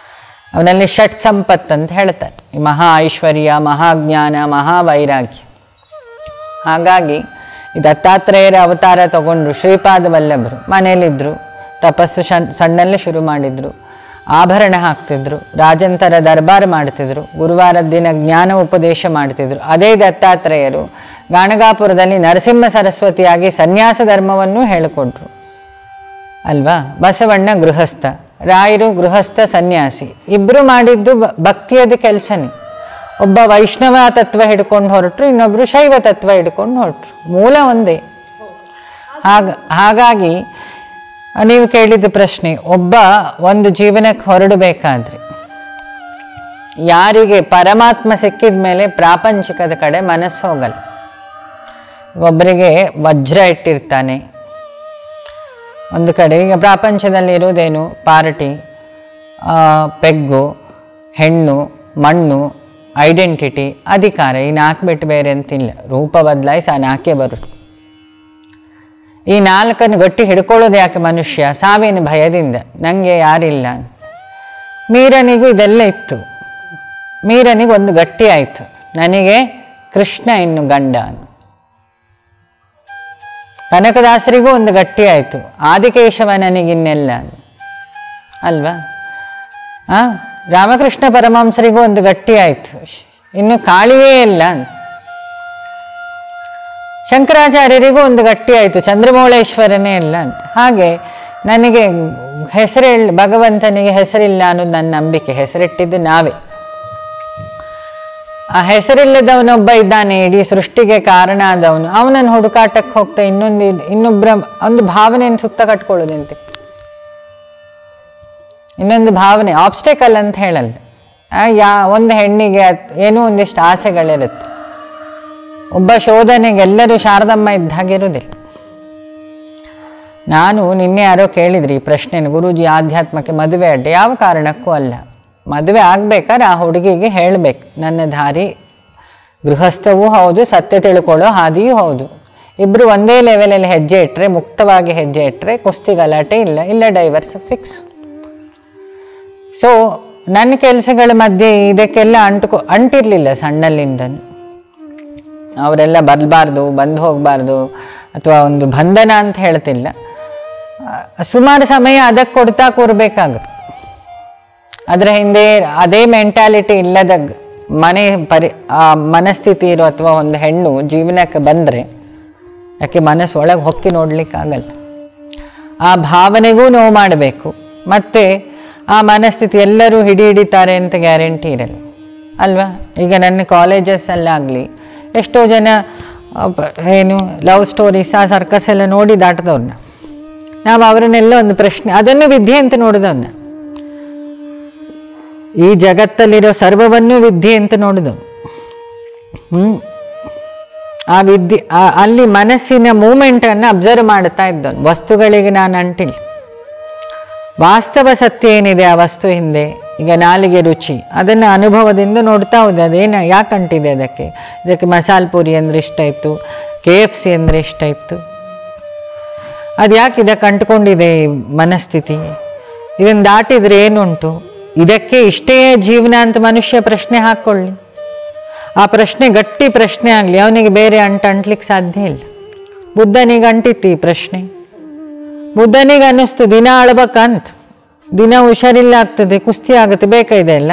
ಅವನಲ್ಲಿ ಷಟ್ ಸಂಪತ್ ಅಂತ ಹೇಳ್ತಾರೆ ಈ ಮಹಾ ಐಶ್ವರ್ಯ ಮಹಾಜ್ಞಾನ ಮಹಾವೈರಾಗ್ಯ ಹಾಗಾಗಿ ಈ ದತ್ತಾತ್ರೇಯರ ಅವತಾರ ತಗೊಂಡ್ರು ಶ್ರೀಪಾದ ವಲ್ಲಭರು ಮನೇಲಿದ್ದರು ತಪಸ್ಸು ಶಣ್ ಸಣ್ಣಲ್ಲೇ ಶುರು ಮಾಡಿದ್ರು ಆಭರಣ ಹಾಕ್ತಿದ್ರು ರಾಜಂತರ ದರ್ಬಾರ್ ಮಾಡ್ತಿದ್ರು ಗುರುವಾರದ ದಿನ ಜ್ಞಾನ ಉಪದೇಶ ಮಾಡ್ತಿದ್ರು ಅದೇ ದತ್ತಾತ್ರೇಯರು ಗಾಣಗಾಪುರದಲ್ಲಿ ನರಸಿಂಹ ಸರಸ್ವತಿಯಾಗಿ ಸನ್ಯಾಸ ಧರ್ಮವನ್ನು ಹೇಳಿಕೊಟ್ರು ಅಲ್ವಾ ಬಸವಣ್ಣ ಗೃಹಸ್ಥ ರಾಯರು ಗೃಹಸ್ಥ ಸನ್ಯಾಸಿ ಇಬ್ಬರು ಮಾಡಿದ್ದು ಬ- ಭಕ್ತಿಯದ ಕೆಲಸನೇ ಒಬ್ಬ ವೈಷ್ಣವ ತತ್ವ ಹಿಡ್ಕೊಂಡು ಹೊರಟ್ರು ಇನ್ನೊಬ್ರು ಶೈವ ತತ್ವ ಹಿಡ್ಕೊಂಡು ಹೊರಟ್ರು ಮೂಲ ಒಂದೇ ಹಾಗ ಹಾಗಾಗಿ ನೀವು ಕೇಳಿದ ಪ್ರಶ್ನೆ ಒಬ್ಬ ಒಂದು ಜೀವನಕ್ಕೆ ಹೊರಡಬೇಕಾದ್ರೆ ಯಾರಿಗೆ ಪರಮಾತ್ಮ ಸಿಕ್ಕಿದ ಮೇಲೆ ಪ್ರಾಪಂಚಿಕದ ಕಡೆ ಮನಸ್ಸು ಹೋಗಲ್ಲ ಒಬ್ಬರಿಗೆ ವಜ್ರ ಇಟ್ಟಿರ್ತಾನೆ ಒಂದು ಕಡೆ ಈಗ ಪ್ರಪಂಚದಲ್ಲಿ ಇರೋದೇನು ಪಾರ್ಟಿ ಆ, ಪೆಗ್ಗು ಹೆಣ್ಣು ಮಣ್ಣು ಐಡೆಂಟಿಟಿ ಅಧಿಕಾರ ಈ ನಾಲ್ಕು ಬಿಟ್ಟು ಬೇರೆ ಅಂತಿಲ್ಲ ರೂಪ ಬದಲಾಯಿಸಿ ಆ ನಾಲ್ಕೇ ಬರುತ್ತೆ ಈ ನಾಲ್ಕನ್ನು ಗಟ್ಟಿ ಹಿಡ್ಕೊಳ್ಳೋದು ಯಾಕೆ ಮನುಷ್ಯ ಸಾವಿನ ಭಯದಿಂದ ನನಗೆ ಯಾರಿಲ್ಲ ಅಂತ. ಮೀರನಿಗೂ ಇದೆಲ್ಲ ಇತ್ತು ಮೀರನಿಗೆ ಒಂದು ಗಟ್ಟಿ ಆಯಿತು ನನಗೆ ಕೃಷ್ಣ ಇನ್ನು ಗಂಡ ಅಂತ. ಕನಕದಾಸರಿಗೂ ಒಂದು ಗಟ್ಟಿ ಆಯಿತು ಆದಿಕೇಶವ ನನಗಿನ್ನೆಲ್ಲ ಅಲ್ವಾ ಆ ರಾಮಕೃಷ್ಣ ಪರಮಹಂಸರಿಗೂ ಒಂದು ಗಟ್ಟಿ ಆಯಿತು ಇನ್ನು ಕಾಳಿಯೇ ಇಲ್ಲ ಶಂಕರಾಚಾರ್ಯರಿಗೂ ಒಂದು ಗಟ್ಟಿ ಆಯಿತು ಚಂದ್ರಮೌಳೇಶ್ವರನೇ ಇಲ್ಲ ಅಂತ ಹಾಗೆ ನನಗೆ ಹೆಸರಿಲ್ ಭಗವಂತನಿಗೆ ಹೆಸರಿಲ್ಲ ಅನ್ನೋದು ನನ್ನ ನಂಬಿಕೆ ಹೆಸರಿಟ್ಟಿದ್ದು ನಾವೇ ಆ ಹೆಸರಿಲ್ಲದವನೊಬ್ಬ ಇದ್ದಾನೆ ಇಡೀ ಸೃಷ್ಟಿಗೆ ಕಾರಣ ಆದವನು ಅವನನ್ನು ಹುಡುಕಾಟಕ್ಕೆ ಹೋಗ್ತಾ ಇನ್ನೊಂದು ಇನ್ನೊಬ್ಬರ ಒಂದು ಭಾವನೆಯನ್ನು ಸುತ್ತ ಕಟ್ಕೊಳ್ಳೋದಂತೆ ಇನ್ನೊಂದು ಭಾವನೆ ಆಬ್ಸ್ಟೆಕಲ್ ಅಂತ ಹೇಳಲ್ಲ ಆ, ಯಾ ಒಂದು ಹೆಣ್ಣಿಗೆ ಅತ್- ಏನೋ ಒಂದಿಷ್ಟು ಆಸೆಗಳಿರುತ್ತೆ ಒಬ್ಬ ಶೋಧನೆಗೆ ಎಲ್ಲರೂ ಶಾರದಮ್ಮ ಇದ್ದ ಹಾಗಿರುವುದಿಲ್ಲ ನಾನು ನಿನ್ನೆ ಯಾರೋ ಕೇಳಿದ್ರಿ ಈ ಪ್ರಶ್ನೆನ ಗುರೂಜಿ ಆಧ್ಯಾತ್ಮಕ್ಕೆ ಮದುವೆ ಅಡ್ಡ ಯಾವ ಕಾರಣಕ್ಕೂ ಅಲ್ಲ ಮದುವೆ ಆಗ್ಬೇಕಾದ್ರೆ ಆ ಹುಡುಗಿಗೆ ಹೇಳಬೇಕು ನನ್ನ ದಾರಿ ಗೃಹಸ್ಥವೂ ಹೌದು ಸತ್ಯ ತಿಳ್ಕೊಳ್ಳೋ ಹಾದಿಯೂ ಹೌದು ಇಬ್ಬರು ಒಂದೇ ಲೆವೆಲಲ್ಲಿ ಹೆಜ್ಜೆ ಇಟ್ಟರೆ ಮುಕ್ತವಾಗಿ ಹೆಜ್ಜೆ ಇಟ್ಟರೆ ಕುಸ್ತಿ ಗಲಾಟೆ ಇಲ್ಲ ಇಲ್ಲ ಡೈವರ್ಸ್ ಫಿಕ್ಸ್ ಸೊ ನನ್ನ ಕೆಲಸಗಳ ಮಧ್ಯೆ ಇದಕ್ಕೆಲ್ಲ ಅಂಟುಕೊ ಅಂಟಿರಲಿಲ್ಲ ಸಣ್ಣಲ್ಲಿಂದನೂ ಅವರೆಲ್ಲ ಬರಬಾರ್ದು ಬಂದು ಹೋಗಬಾರ್ದು ಅಥವಾ ಒಂದು ಬಂಧನ ಅಂತ ಹೇಳ್ತಿಲ್ಲ ಆ, ಸುಮಾರು ಸಮಯ ಅದಕ್ಕೆ ಕೊಡ್ತಾ ಕೂರ್ಬೇಕಾಗುತ್ತೆ ಅದರ ಹಿಂದೆ ಅದೇ ಮೆಂಟ್ಯಾಲಿಟಿ ಇಲ್ಲದ ಗ್- ಮನೆ ಪರಿ ಆ ಮನಸ್ಥಿತಿ ಇರೋ ಅಥವಾ ಒಂದು ಹೆಣ್ಣು ಜೀವನಕ್ಕೆ ಬಂದರೆ ಯಾಕೆ ಮನಸ್ಸು ಒಳಗೆ ಹೊಕ್ಕಿ ನೋಡ್ಲಿಕ್ಕಾಗಲ್ಲ ಆ ಭಾವನೆಗೂ ನೋವು ಮಾಡಬೇಕು ಮತ್ತು ಆ ಮನಸ್ಥಿತಿ ಎಲ್ಲರೂ ಹಿಡಿ ಹಿಡಿತಾರೆ ಅಂತ ಗ್ಯಾರಂಟಿ ಇರಲ್ಲ ಅಲ್ವಾ ಈಗ ನನ್ನ ಕಾಲೇಜಸ್ಸಲ್ಲಾಗಲಿ ಎಷ್ಟೋ ಜನ ಆ, ಪ- ಏನು ಲವ್ ಸ್ಟೋರೀಸ್ ಆ ಸರ್ಕಸ್ ಎಲ್ಲ ನೋಡಿ ದಾಟದವ್ರನ್ನ ನಾವು ಅವರನ್ನೆಲ್ಲ ಒಂದು ಪ್ರಶ್ನೆ ಅದನ್ನು ವಿದ್ಯೆ ಅಂತ ನೋಡಿದವನ್ನ ಈ ಜಗತ್ತಲ್ಲಿರೋ ಸರ್ವವನ್ನೂ ವಿದ್ಯೆ ಅಂತ ನೋಡಿದವು ಹ್ಞೂ ಆ ವಿದ್ಯೆ ಆ- ಅಲ್ಲಿ ಮನಸ್ಸಿನ ಮೂಮೆಂಟನ್ನು ಅಬ್ಸರ್ವ್ ಮಾಡ್ತಾ ಇದ್ದವನು ವಸ್ತುಗಳಿಗೆ ನಾನು ಅಂಟಿಲ್ಲ ವಾಸ್ತವ ಸತ್ಯ ಏನಿದೆ ಆ ವಸ್ತು ಹಿಂದೆ ಈಗ ನಾಲಿಗೆ ರುಚಿ ಅದನ್ನು ಅನುಭವದಿಂದ ನೋಡ್ತಾ ಹೋದೆ ಅದೇನು ಯಾಕೆ ಅಂಟಿದೆ ಅದಕ್ಕೆ ಇದಕ್ಕೆ ಮಸಾಲೆ ಪೂರಿ ಅಂದರೆ ಇಷ್ಟ ಇತ್ತು ಕೆ ಎಫ್ ಸಿ ಅಂದರೆ ಇಷ್ಟ ಇತ್ತು ಅದು ಯಾಕೆ ಇದಕ್ಕೆ ಅಂಟ್ಕೊಂಡಿದೆ ಈ ಮನಸ್ಥಿತಿ ಇದನ್ನು ದಾಟಿದ್ರೆ ಏನುಂಟು ಇದಕ್ಕೆ ಇಷ್ಟೇ ಜೀವನ ಅಂತ ಮನುಷ್ಯ ಪ್ರಶ್ನೆ ಹಾಕ್ಕೊಳ್ಳಿ ಆ ಪ್ರಶ್ನೆ ಗಟ್ಟಿ ಪ್ರಶ್ನೆ ಆಗಲಿ ಅವನಿಗೆ ಬೇರೆ ಅಂಟ ಅಂಟ್ಲಿಕ್ಕೆ ಸಾಧ್ಯ ಇಲ್ಲ ಬುದ್ಧನಿಗೆ ಅಂಟಿತ್ತು ಈ ಪ್ರಶ್ನೆ ಬುದ್ಧನಿಗೆ ಅನ್ನಿಸ್ತು ದಿನ ಅಳ್ಬೇಕಂತ ದಿನ ಹುಷಾರಿಲ್ಲ ಆಗ್ತದೆ ಕುಸ್ತಿ ಆಗುತ್ತೆ ಬೇಕಾಇದೆ ಎಲ್ಲ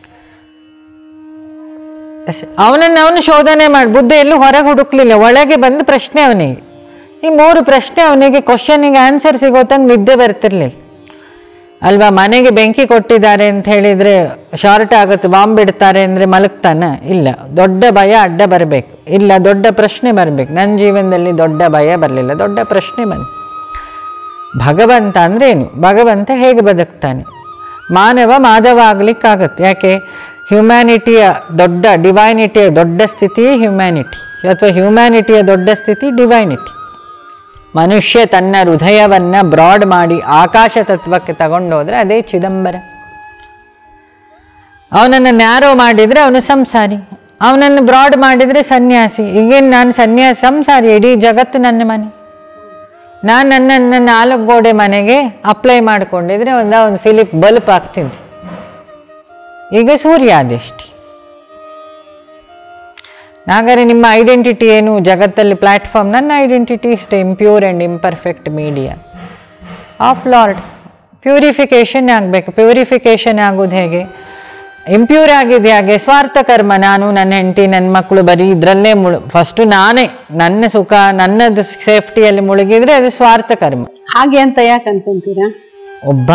ಅವನನ್ನು ಅವನು ಶೋಧನೆ ಮಾಡಿ ಬುದ್ಧ ಎಲ್ಲೂ ಹೊರಗೆ ಹುಡುಕ್ಲಿಲ್ಲ ಒಳಗೆ ಬಂದ ಪ್ರಶ್ನೆ ಅವನಿಗೆ ಈ ಮೂರು ಪ್ರಶ್ನೆ ಅವನಿಗೆ ಕ್ವಶನಿಗೆ ಆನ್ಸರ್ ಸಿಗೋತಂಗೆ ನಿದ್ದೆ ಬರ್ತಿರ್ಲಿಲ್ಲ ಅಲ್ವಾ ಮನೆಗೆ ಬೆಂಕಿ ಕೊಟ್ಟಿದ್ದಾರೆ ಅಂತ ಹೇಳಿದರೆ ಶಾರ್ಟ್ ಆಗುತ್ತೆ ಬಾಂಬ್ ಬಿಡ್ತಾರೆ ಅಂದರೆ ಮಲಗ್ತಾನ ಇಲ್ಲ ದೊಡ್ಡ ಭಯ ಅಡ್ಡ ಬರಬೇಕು ಇಲ್ಲ ದೊಡ್ಡ ಪ್ರಶ್ನೆ ಬರಬೇಕು ನನ್ನ ಜೀವನದಲ್ಲಿ ದೊಡ್ಡ ಭಯ ಬರಲಿಲ್ಲ ದೊಡ್ಡ ಪ್ರಶ್ನೆ ಬಂತು ಭಗವಂತ ಅಂದ್ರೆ ಏನು ಭಗವಂತ ಹೇಗೆ ಬದುಕ್ತಾನೆ ಮಾನವ ಮಾಧವ ಆಗ್ಲಿಕ್ಕಾಗತ್ತೆ ಯಾಕೆ ಹ್ಯುಮ್ಯಾನಿಟಿಯ ದೊಡ್ಡ ಡಿವೈನಿಟಿಯ ದೊಡ್ಡ ಸ್ಥಿತಿಯೇ ಹ್ಯುಮ್ಯಾನಿಟಿ ಅಥವಾ ಹ್ಯುಮ್ಯಾನಿಟಿಯ ದೊಡ್ಡ ಸ್ಥಿತಿ ಡಿವೈನಿಟಿ ಮನುಷ್ಯ ತನ್ನ ಹೃದಯವನ್ನು ಬ್ರಾಡ್ ಮಾಡಿ ಆಕಾಶ ತತ್ವಕ್ಕೆ ತಗೊಂಡೋದ್ರೆ ಅದೇ ಚಿದಂಬರ ಅವನನ್ನು ನ್ಯಾರೋ ಮಾಡಿದರೆ ಅವನು ಸಂಸಾರಿ ಅವನನ್ನು ಬ್ರಾಡ್ ಮಾಡಿದರೆ ಸನ್ಯಾಸಿ ಈಗೇನು ನಾನು ಸನ್ಯಾಸಿ ಸಂಸಾರಿ ಇಡೀ ಜಗತ್ತು ನನ್ನ ಮನೆ ನಾನು ನನ್ನನ್ನು ನಾಲ್ಕು ಗೋಡೆ ಮನೆಗೆ ಅಪ್ಲೈ ಮಾಡ್ಕೊಂಡಿದ್ರೆ ಒಂದ ಒಂದು ಫಿಲಿಪ್ ಬಲ್ಪ್ ಆಗ್ತಿದ್ದೆ ಈಗ ಸೂರ್ಯ ಅದೆಷ್ಟಿ ಹಾಗಾದರೆ ನಿಮ್ಮ ಐಡೆಂಟಿಟಿ ಏನು ಜಗತ್ತಲ್ಲಿ ಪ್ಲ್ಯಾಟ್ಫಾರ್ಮ್ ನನ್ನ identity is the impure and imperfect media of lord purification ಆಗಬೇಕು ಪ್ಯೂರಿಫಿಕೇಷನ್ ಆಗೋದು ಹೇಗೆ ಇಂಪ್ಯೂರ್ ಆಗಿದೆ ಹಾಗೆ ಸ್ವಾರ್ಥ ಕರ್ಮ ನಾನು ನನ್ನ ಹೆಂಡತಿ ನನ್ನ ಮಕ್ಕಳು ಬರೀ ಇದರಲ್ಲೇ ಮುಳು ಫಸ್ಟು ನಾನೇ ನನ್ನ ಸುಖ ನನ್ನದು ಸೇಫ್ಟಿಯಲ್ಲಿ ಮುಳುಗಿದ್ರೆ ಅದು ಸ್ವಾರ್ಥ ಕರ್ಮ ಹಾಗೆ ಅಂತ ಯಾಕೆ ಅನ್ಕೊಂತೀರಾ ಒಬ್ಬ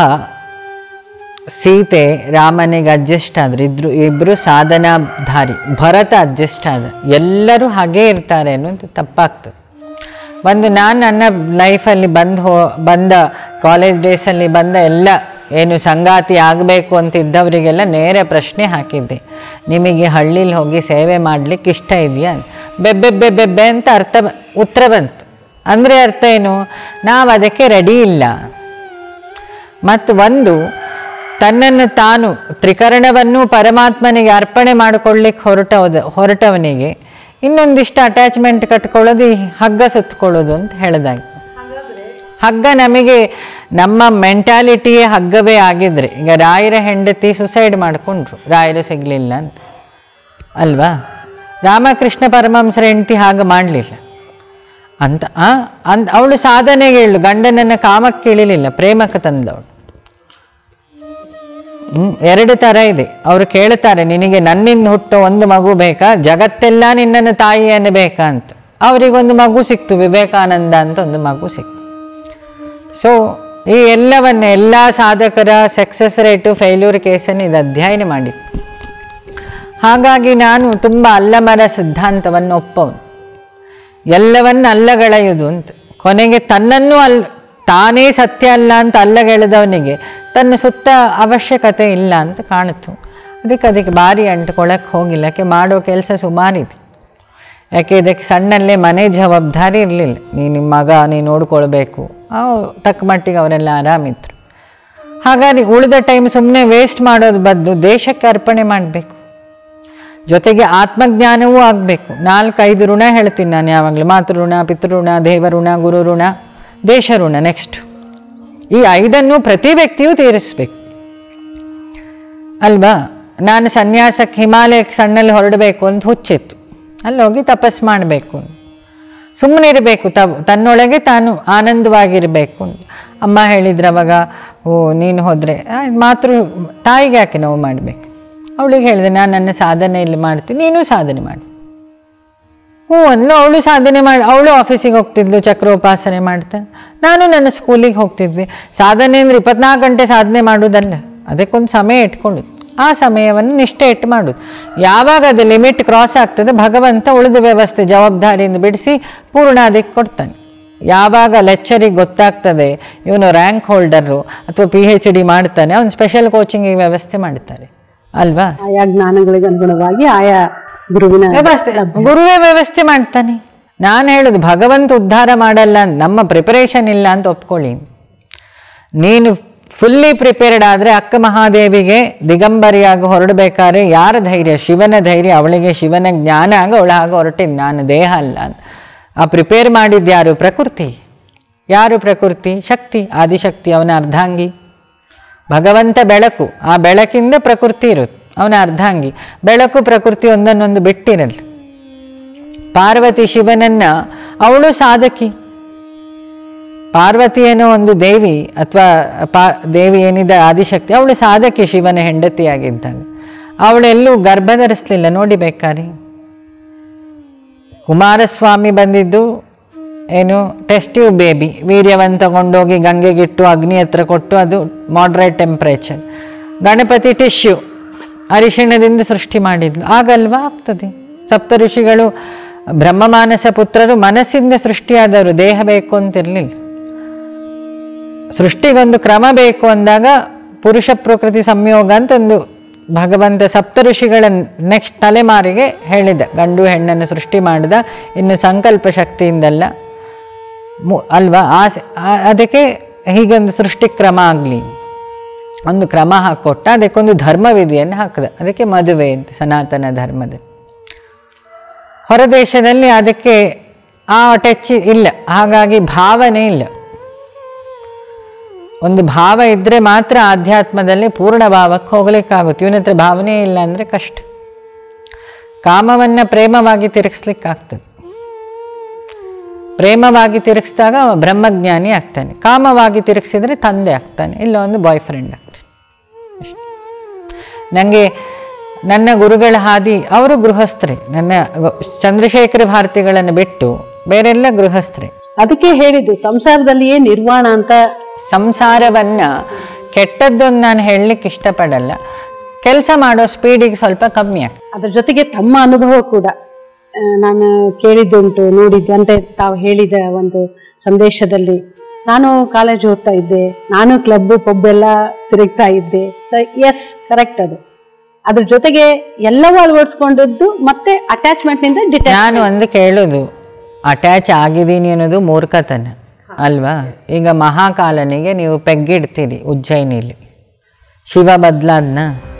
ಸೀತೆ ರಾಮನಿಗೆ ಅಡ್ಜಸ್ಟ್ ಆದ್ರು ಇದ್ರು ಇಬ್ಬರು ಸಾಧನಾಧಾರಿ ಭರತ ಅಡ್ಜಸ್ಟ್ ಆದ ಎಲ್ಲರೂ ಹಾಗೇ ಇರ್ತಾರೆ ಅನ್ನೋದು ತಪ್ಪಾಗ್ತದೆ ಒಂದು ನಾನು ನನ್ನ ಲೈಫಲ್ಲಿ ಬಂದು ಹೋ ಬಂದ ಕಾಲೇಜ್ ಡೇಸಲ್ಲಿ ಬಂದ ಎಲ್ಲ ಏನು ಸಂಗಾತಿ ಆಗಬೇಕು ಅಂತ ಇದ್ದವರಿಗೆಲ್ಲ ನೇರ ಪ್ರಶ್ನೆ ಹಾಕಿದ್ದೆ ನಿಮಗೆ ಹಳ್ಳಿಲಿ ಹೋಗಿ ಸೇವೆ ಮಾಡಲಿಕ್ಕೆ ಇಷ್ಟ ಇದೆಯಾ ಬೆಬ್ಬೆ ಬೆಬ್ಬೆ ಅಂತ ಅರ್ಥ ಬ- ಉತ್ತರ ಬಂತು ಅಂದರೆ ಅರ್ಥ ಏನು ನಾವು ಅದಕ್ಕೆ ರೆಡಿ ಇಲ್ಲ ಮತ್ತು ಒಂದು ತನ್ನನ್ನು ತಾನು ತ್ರಿಕರಣವನ್ನು ಪರಮಾತ್ಮನಿಗೆ ಅರ್ಪಣೆ ಮಾಡಿಕೊಳ್ಳಿಕ್ಕೆ ಹೊರಟವದ ಹೊರಟವನಿಗೆ ಇನ್ನೊಂದಿಷ್ಟು ಅಟ್ಯಾಚ್ಮೆಂಟ್ ಕಟ್ಕೊಳ್ಳೋದು ಈ ಹಗ್ಗ ಸುತ್ತಕೊಳ್ಳೋದು ಅಂತ ಹೇಳಿದಾಗೆ ಹಗ್ಗ ನಮಗೆ ನಮ್ಮ ಮೆಂಟ್ಯಾಲಿಟಿಯೇ ಹಗ್ಗವೇ ಆಗಿದ್ರೆ ಈಗ ರಾಯರ ಹೆಂಡತಿ ಸುಸೈಡ್ ಮಾಡಿಕೊಂಡ್ರು ರಾಯರು ಸಿಗಲಿಲ್ಲ ಅಂತ ಅಲ್ವಾ ರಾಮಕೃಷ್ಣ ಪರಮಹಂಸರ ಹೆಂಡತಿ ಹಾಗೆ ಮಾಡಲಿಲ್ಲ ಅಂತ ಆ ಅಂದ್ ಅವಳು ಸಾಧನೆಗೆ ಹೇಳು ಗಂಡನನ್ನ ಕಾಮಕ್ಕೆ ಇಳಿಲಿಲ್ಲ ಪ್ರೇಮಕ್ಕೆ ತಂದವಳು ಹ್ಮ್ ಎರಡು ಥರ ಇದೆ ಅವರು ಕೇಳ್ತಾರೆ ನಿನಗೆ ನನ್ನಿಂದ ಹುಟ್ಟೋ ಒಂದು ಮಗು ಬೇಕಾ ಜಗತ್ತೆಲ್ಲ ನಿನ್ನನ್ನು ತಾಯಿಯನ್ನು ಬೇಕಾ ಅಂತ ಅವರಿಗೊಂದು ಮಗು ಸಿಕ್ತು ವಿವೇಕಾನಂದ ಅಂತ ಒಂದು ಮಗು ಸಿಕ್ತು ಸೊ ಈ ಎಲ್ಲವನ್ನ ಎಲ್ಲ ಸಾಧಕರ ಸಕ್ಸಸ್ ರೇಟು ಫೇಲ್ಯೂರ್ ಕೇಸನ್ನು ಇದು ಅಧ್ಯಯನ ಮಾಡಿತ್ತು ಹಾಗಾಗಿ ನಾನು ತುಂಬ ಅಲ್ಲಮರ ಸಿದ್ಧಾಂತವನ್ನು ಒಪ್ಪವನು ಎಲ್ಲವನ್ನ ಅಲ್ಲಗಳೆಯುವುದು ಅಂತ ಕೊನೆಗೆ ತನ್ನನ್ನು ಅಲ್ ತಾನೇ ಸತ್ಯ ಅಲ್ಲ ಅಂತ ಅಲ್ಲಗೆಳೆದವನಿಗೆ ತನ್ನ ಸುತ್ತ ಅವಶ್ಯಕತೆ ಇಲ್ಲ ಅಂತ ಕಾಣಿತು ಅದಕ್ಕೆ ಅದಕ್ಕೆ ಭಾರಿ ಅಂಟ್ಕೊಳಕ್ಕೆ ಹೋಗಿಲ್ಲ ಯಾಕೆ ಮಾಡೋ ಕೆಲಸ ಸುಮಾರಿದೆ ಯಾಕೆ ಇದಕ್ಕೆ ಸಣ್ಣಲ್ಲೇ ಮನೆ ಜವಾಬ್ದಾರಿ ಇರಲಿಲ್ಲ ನೀನು ನಿಮ್ಮ ಮಗ ನೀನು ನೋಡ್ಕೊಳ್ಬೇಕು ಅವು ತಕ್ಕ ಮಟ್ಟಿಗೆ ಅವರೆಲ್ಲ ಆರಾಮಿದ್ರು ಹಾಗಾಗಿ ಉಳಿದ ಟೈಮ್ ಸುಮ್ಮನೆ ವೇಸ್ಟ್ ಮಾಡೋದು ಬದಲು ದೇಶಕ್ಕೆ ಅರ್ಪಣೆ ಮಾಡಬೇಕು ಜೊತೆಗೆ ಆತ್ಮಜ್ಞಾನವೂ ಆಗಬೇಕು ನಾಲ್ಕೈದು ಋಣ ಹೇಳ್ತೀನಿ ನಾನು ಯಾವಾಗಲೂ ಮಾತೃ ಋಣ ಪಿತೃಋಣ ದೇವಋಣ ಗುರು ಋಣ ದೇಶ ಋಣ ನೆಕ್ಸ್ಟ್ ಈ ಐದನ್ನು ಪ್ರತಿ ವ್ಯಕ್ತಿಯೂ ತೀರಿಸ್ಬೇಕು ಅಲ್ವಾ ನಾನು ಸನ್ಯಾಸಕ್ಕೆ ಹಿಮಾಲಯಕ್ಕೆ ಸಣ್ಣಲ್ಲಿ ಹೊರಡಬೇಕು ಅಂತ ಹುಚ್ಚಿತ್ತು ಅಲ್ಲಿ ಹೋಗಿ ತಪಸ್ ಮಾಡಬೇಕು ಸುಮ್ಮನೆ ಇರಬೇಕು ತ ತನ್ನೊಳಗೆ ತಾನು ಆನಂದವಾಗಿರಬೇಕು ಅಂತ ಅಮ್ಮ ಹೇಳಿದ್ರು ಅವಾಗ ಓ ನೀನು ಹೋದರೆ ಮಾತೃ ತಾಯಿಗೆ ಯಾಕೆ ನೋವು ಮಾಡಬೇಕು ಅವಳಿಗೆ ಹೇಳಿದೆ ನಾನು ನನ್ನ ಸಾಧನೆ ಇಲ್ಲಿ ಮಾಡ್ತೀನಿ ನೀನು ಸಾಧನೆ ಮಾಡಿ ಹ್ಞೂ ಅಂದ್ಲು ಅವಳು ಸಾಧನೆ ಮಾಡಿ ಅವಳು ಆಫೀಸಿಗೆ ಹೋಗ್ತಿದ್ಲು ಚಕ್ರೋಪಾಸನೆ ಮಾಡ್ತಾ ನಾನು ನನ್ನ ಸ್ಕೂಲಿಗೆ ಹೋಗ್ತಿದ್ವಿ ಸಾಧನೆ ಅಂದರೆ ಇಪ್ಪತ್ನಾಲ್ಕು ಗಂಟೆ ಸಾಧನೆ ಮಾಡೋದಲ್ಲ ಅದಕ್ಕೊಂದು ಸಮಯ ಇಟ್ಕೊಂಡು ಆ ಸಮಯವನ್ನು ನಿಷ್ಠೆ ಇಟ್ಟು ಮಾಡೋದು ಯಾವಾಗ ಅದು ಲಿಮಿಟ್ ಕ್ರಾಸ್ ಆಗ್ತದೆ ಭಗವಂತ ಉಳಿದ ವ್ಯವಸ್ಥೆ ಜವಾಬ್ದಾರಿಯಿಂದ ಬಿಡಿಸಿ ಪೂರ್ಣ ಅದಕ್ಕೆ ಕೊಡ್ತಾನೆ ಯಾವಾಗ ಲೆಕ್ಚರಿಗೆ ಗೊತ್ತಾಗ್ತದೆ ಇವನು ರ್ಯಾಂಕ್ ಹೋಲ್ಡರು ಅಥವಾ ಪಿ ಎಚ್ ಡಿ ಮಾಡ್ತಾನೆ ಅವನು ಸ್ಪೆಷಲ್ ಕೋಚಿಂಗಿಗೆ ವ್ಯವಸ್ಥೆ ಮಾಡ್ತಾರೆ ಅಲ್ವಾ ಆಯಾ ಜ್ಞಾನಗಳಿಗೆ ಅನುಗುಣವಾಗಿ ಆಯಾ ಗುರುವಿನ ವ್ಯವಸ್ಥೆ ಗುರುವೇ ವ್ಯವಸ್ಥೆ ಮಾಡ್ತಾನೆ ನಾನು ಹೇಳುದು ಭಗವಂತ ಉದ್ಧಾರ ಮಾಡಲ್ಲ ಅಂತ ನಮ್ಮ ಪ್ರಿಪರೇಷನ್ ಇಲ್ಲ ಅಂತ ಒಪ್ಕೊಳ್ಳಿ ನೀನು ಫುಲ್ಲಿ ಪ್ರಿಪೇರ್ಡ್ ಆದರೆ ಅಕ್ಕ ಮಹಾದೇವಿಗೆ ದಿಗಂಬರಿಯಾಗಿ ಹೊರಡಬೇಕಾದ್ರೆ ಯಾರ ಧೈರ್ಯ ಶಿವನ ಧೈರ್ಯ ಅವಳಿಗೆ ಶಿವನ ಜ್ಞಾನ ಆಗ ಅವಳ ಆಗ ಹೊರಟಿದ್ದು ನಾನು ದೇಹ ಅಲ್ಲ ಅಂತ ಆ ಪ್ರಿಪೇರ್ ಮಾಡಿದ್ದು ಯಾರು ಪ್ರಕೃತಿ ಯಾರು ಪ್ರಕೃತಿ ಶಕ್ತಿ ಆದಿಶಕ್ತಿ ಅವನ ಅರ್ಧಾಂಗಿ ಭಗವಂತ ಬೆಳಕು ಆ ಬೆಳಕಿಂದ ಪ್ರಕೃತಿ ಇರುತ್ತೆ ಅವನ ಅರ್ಧಾಂಗಿ ಬೆಳಕು ಪ್ರಕೃತಿ ಒಂದನ್ನೊಂದು ಬಿಟ್ಟಿರಲ್ಲ ಪಾರ್ವತಿ ಶಿವನನ್ನ ಅವಳು ಸಾಧಕಿ ಪಾರ್ವತಿ ಏನೋ ಒಂದು ದೇವಿ ಅಥವಾ ಪಾ ದೇವಿ ಏನಿದೆ ಆದಿಶಕ್ತಿ ಅವಳು ಸಾಧಕಿ ಶಿವನ ಹೆಂಡತಿಯಾಗಿದ್ದಾಗ ಅವಳೆಲ್ಲೂ ಗರ್ಭ ಧರಿಸ್ಲಿಲ್ಲ ನೋಡಿ ಬೇಕಾರಿ ಕುಮಾರಸ್ವಾಮಿ ಬಂದಿದ್ದು ಏನು ಟೆಸ್ಟಿವ್ ಬೇಬಿ ವೀರ್ಯವನ್ನು ತಗೊಂಡೋಗಿ ಗಂಗೆಗಿಟ್ಟು ಅಗ್ನಿ ಹತ್ರ ಕೊಟ್ಟು ಅದು ಮಾಡ್ರೇಟ್ ಟೆಂಪ್ರೇಚರ್ ಗಣಪತಿ ಟಿಶ್ಯೂ ಅರಿಶಿಣದಿಂದ ಸೃಷ್ಟಿ ಮಾಡಿದ್ಲು ಆಗಲ್ವಾ ಆಗ್ತದೆ ಸಪ್ತ ಋಷಿಗಳು ಬ್ರಹ್ಮಮಾನಸ ಪುತ್ರರು ಮನಸ್ಸಿಂದ ಸೃಷ್ಟಿಯಾದವರು ದೇಹ ಬೇಕು ಅಂತಿರಲಿಲ್ಲ ಸೃಷ್ಟಿಗೊಂದು ಕ್ರಮ ಬೇಕು ಅಂದಾಗ ಪುರುಷ ಪ್ರಕೃತಿ ಸಂಯೋಗ ಅಂತ ಒಂದು ಭಗವಂತ ಸಪ್ತ ಋಷಿಗಳ ನೆಕ್ಸ್ಟ್ ತಲೆಮಾರಿಗೆ ಹೇಳಿದ ಗಂಡು ಹೆಣ್ಣನ್ನು ಸೃಷ್ಟಿ ಮಾಡಿದ ಇನ್ನು ಸಂಕಲ್ಪ ಶಕ್ತಿಯಿಂದಲ್ಲ ಮು- ಅಲ್ವಾ ಆಸೆ ಆ- ಅದಕ್ಕೆ ಹೀಗೊಂದು ಸೃಷ್ಟಿ ಕ್ರಮ ಆಗಲಿ ಒಂದು ಕ್ರಮ ಹಾಕೊಟ್ಟ ಅದಕ್ಕೊಂದು ಧರ್ಮವಿಧಿಯನ್ನು ಹಾಕಿದ ಅದಕ್ಕೆ ಮದುವೆ ಅಂತ ಸನಾತನ ಧರ್ಮದಲ್ಲಿ ಹೊರದೇಶದಲ್ಲಿ ಅದಕ್ಕೆ ಆ ಟಚ್ ಇಲ್ಲ ಹಾಗಾಗಿ ಭಾವನೆ ಇಲ್ಲ ಒಂದು ಭಾವ ಇದ್ದರೆ ಮಾತ್ರ ಆಧ್ಯಾತ್ಮದಲ್ಲಿ ಪೂರ್ಣ ಭಾವಕ್ಕೆ ಹೋಗ್ಲಿಕ್ಕಾಗುತ್ತೆ ಇವನ ಹತ್ರ ಭಾವನೆ ಇಲ್ಲ ಅಂದರೆ ಕಷ್ಟ ಕಾಮವನ್ನು ಪ್ರೇಮವಾಗಿ ತಿರುಗಿಸ್ಲಿಕ್ಕಾಗ್ತದೆ ಪ್ರೇಮವಾಗಿ ತಿರುಗಿಸಿದಾಗ ಅವ ಬ್ರಹ್ಮಜ್ಞಾನಿ ಆಗ್ತಾನೆ ಕಾಮವಾಗಿ ತಿರುಗಿಸಿದ್ರೆ ತಂದೆ ಆಗ್ತಾನೆ ಇಲ್ಲ ಒಂದು ಬಾಯ್ ಫ್ರೆಂಡ್ ಆಗ್ತಾನೆ ಅಷ್ಟೇ ನನಗೆ ನನ್ನ ಗುರುಗಳ ಹಾದಿ ಅವರು ಗೃಹಸ್ಥರೇ ನನ್ನ ಗ- ಚಂದ್ರಶೇಖರ ಭಾರತಿಗಳನ್ನು ಬಿಟ್ಟು ಬೇರೆಲ್ಲ ಗೃಹಸ್ಥರೇ ಅದಕ್ಕೆ ಹೇಳಿದ್ದು ಸಂಸಾರದಲ್ಲಿಯೇ ನಿರ್ವಾಣ ಅಂತ ಸಂಸಾರವನ್ನು ಕೆಟ್ಟದ್ದೊಂದು ನಾನು ಹೇಳಲಿಕ್ಕೆ ಇಷ್ಟಪಡಲ್ಲ ಕೆಲಸ ಮಾಡೋ ಸ್ಪೀಡಿಗೆ ಸ್ವಲ್ಪ ಕಮ್ಮಿ ಆಗ್ತದೆ ಅದ್ರ ಜೊತೆಗೆ ತಮ್ಮ ಅನುಭವ ಕೂಡ ಆ, ನಾನು ಕೇಳಿದ್ದುಂಟು ನೋಡಿದ್ದೆ ಅಂತ ತಾವು ಹೇಳಿದ ಒಂದು ಸಂದೇಶದಲ್ಲಿ ನಾನು ಕಾಲೇಜ್ ಓದ್ತಾ ಇದ್ದೆ ನಾನು ಕ್ಲಬ್ ಪಬ್ ಎಲ್ಲ ತಿರುಗ್ತಾ ಇದ್ದೆ ಎಸ್ ಕರೆಕ್ಟ್ ಅದು ಅದ್ರ ಜೊತೆಗೆ ಎಲ್ಲವೂ ಅಳವಡಿಸ್ಕೊಂಡದ್ದು ಮತ್ತೆ ಅಟ್ಯಾಚ್ಮೆಂಟ್ ನಿಂದ ಡಿಟ್ಯಾಚ್ ನಾನು ಒಂದು ಕೇಳೋದು ಅಟ್ಯಾಚ್ ಆಗಿದ್ದೀನಿ ಅನ್ನೋದು ಮೂರ್ಖತನ ಅಲ್ವಾ ಈಗ ಮಹಾಕಾಲನಿಗೆ ನೀವು ಪೆಗ್ಗಿಡ್ತೀರಿ ಉಜ್ಜಯಿನಿಲಿ ಶಿವ ಬದ್ಲಾದ್ನ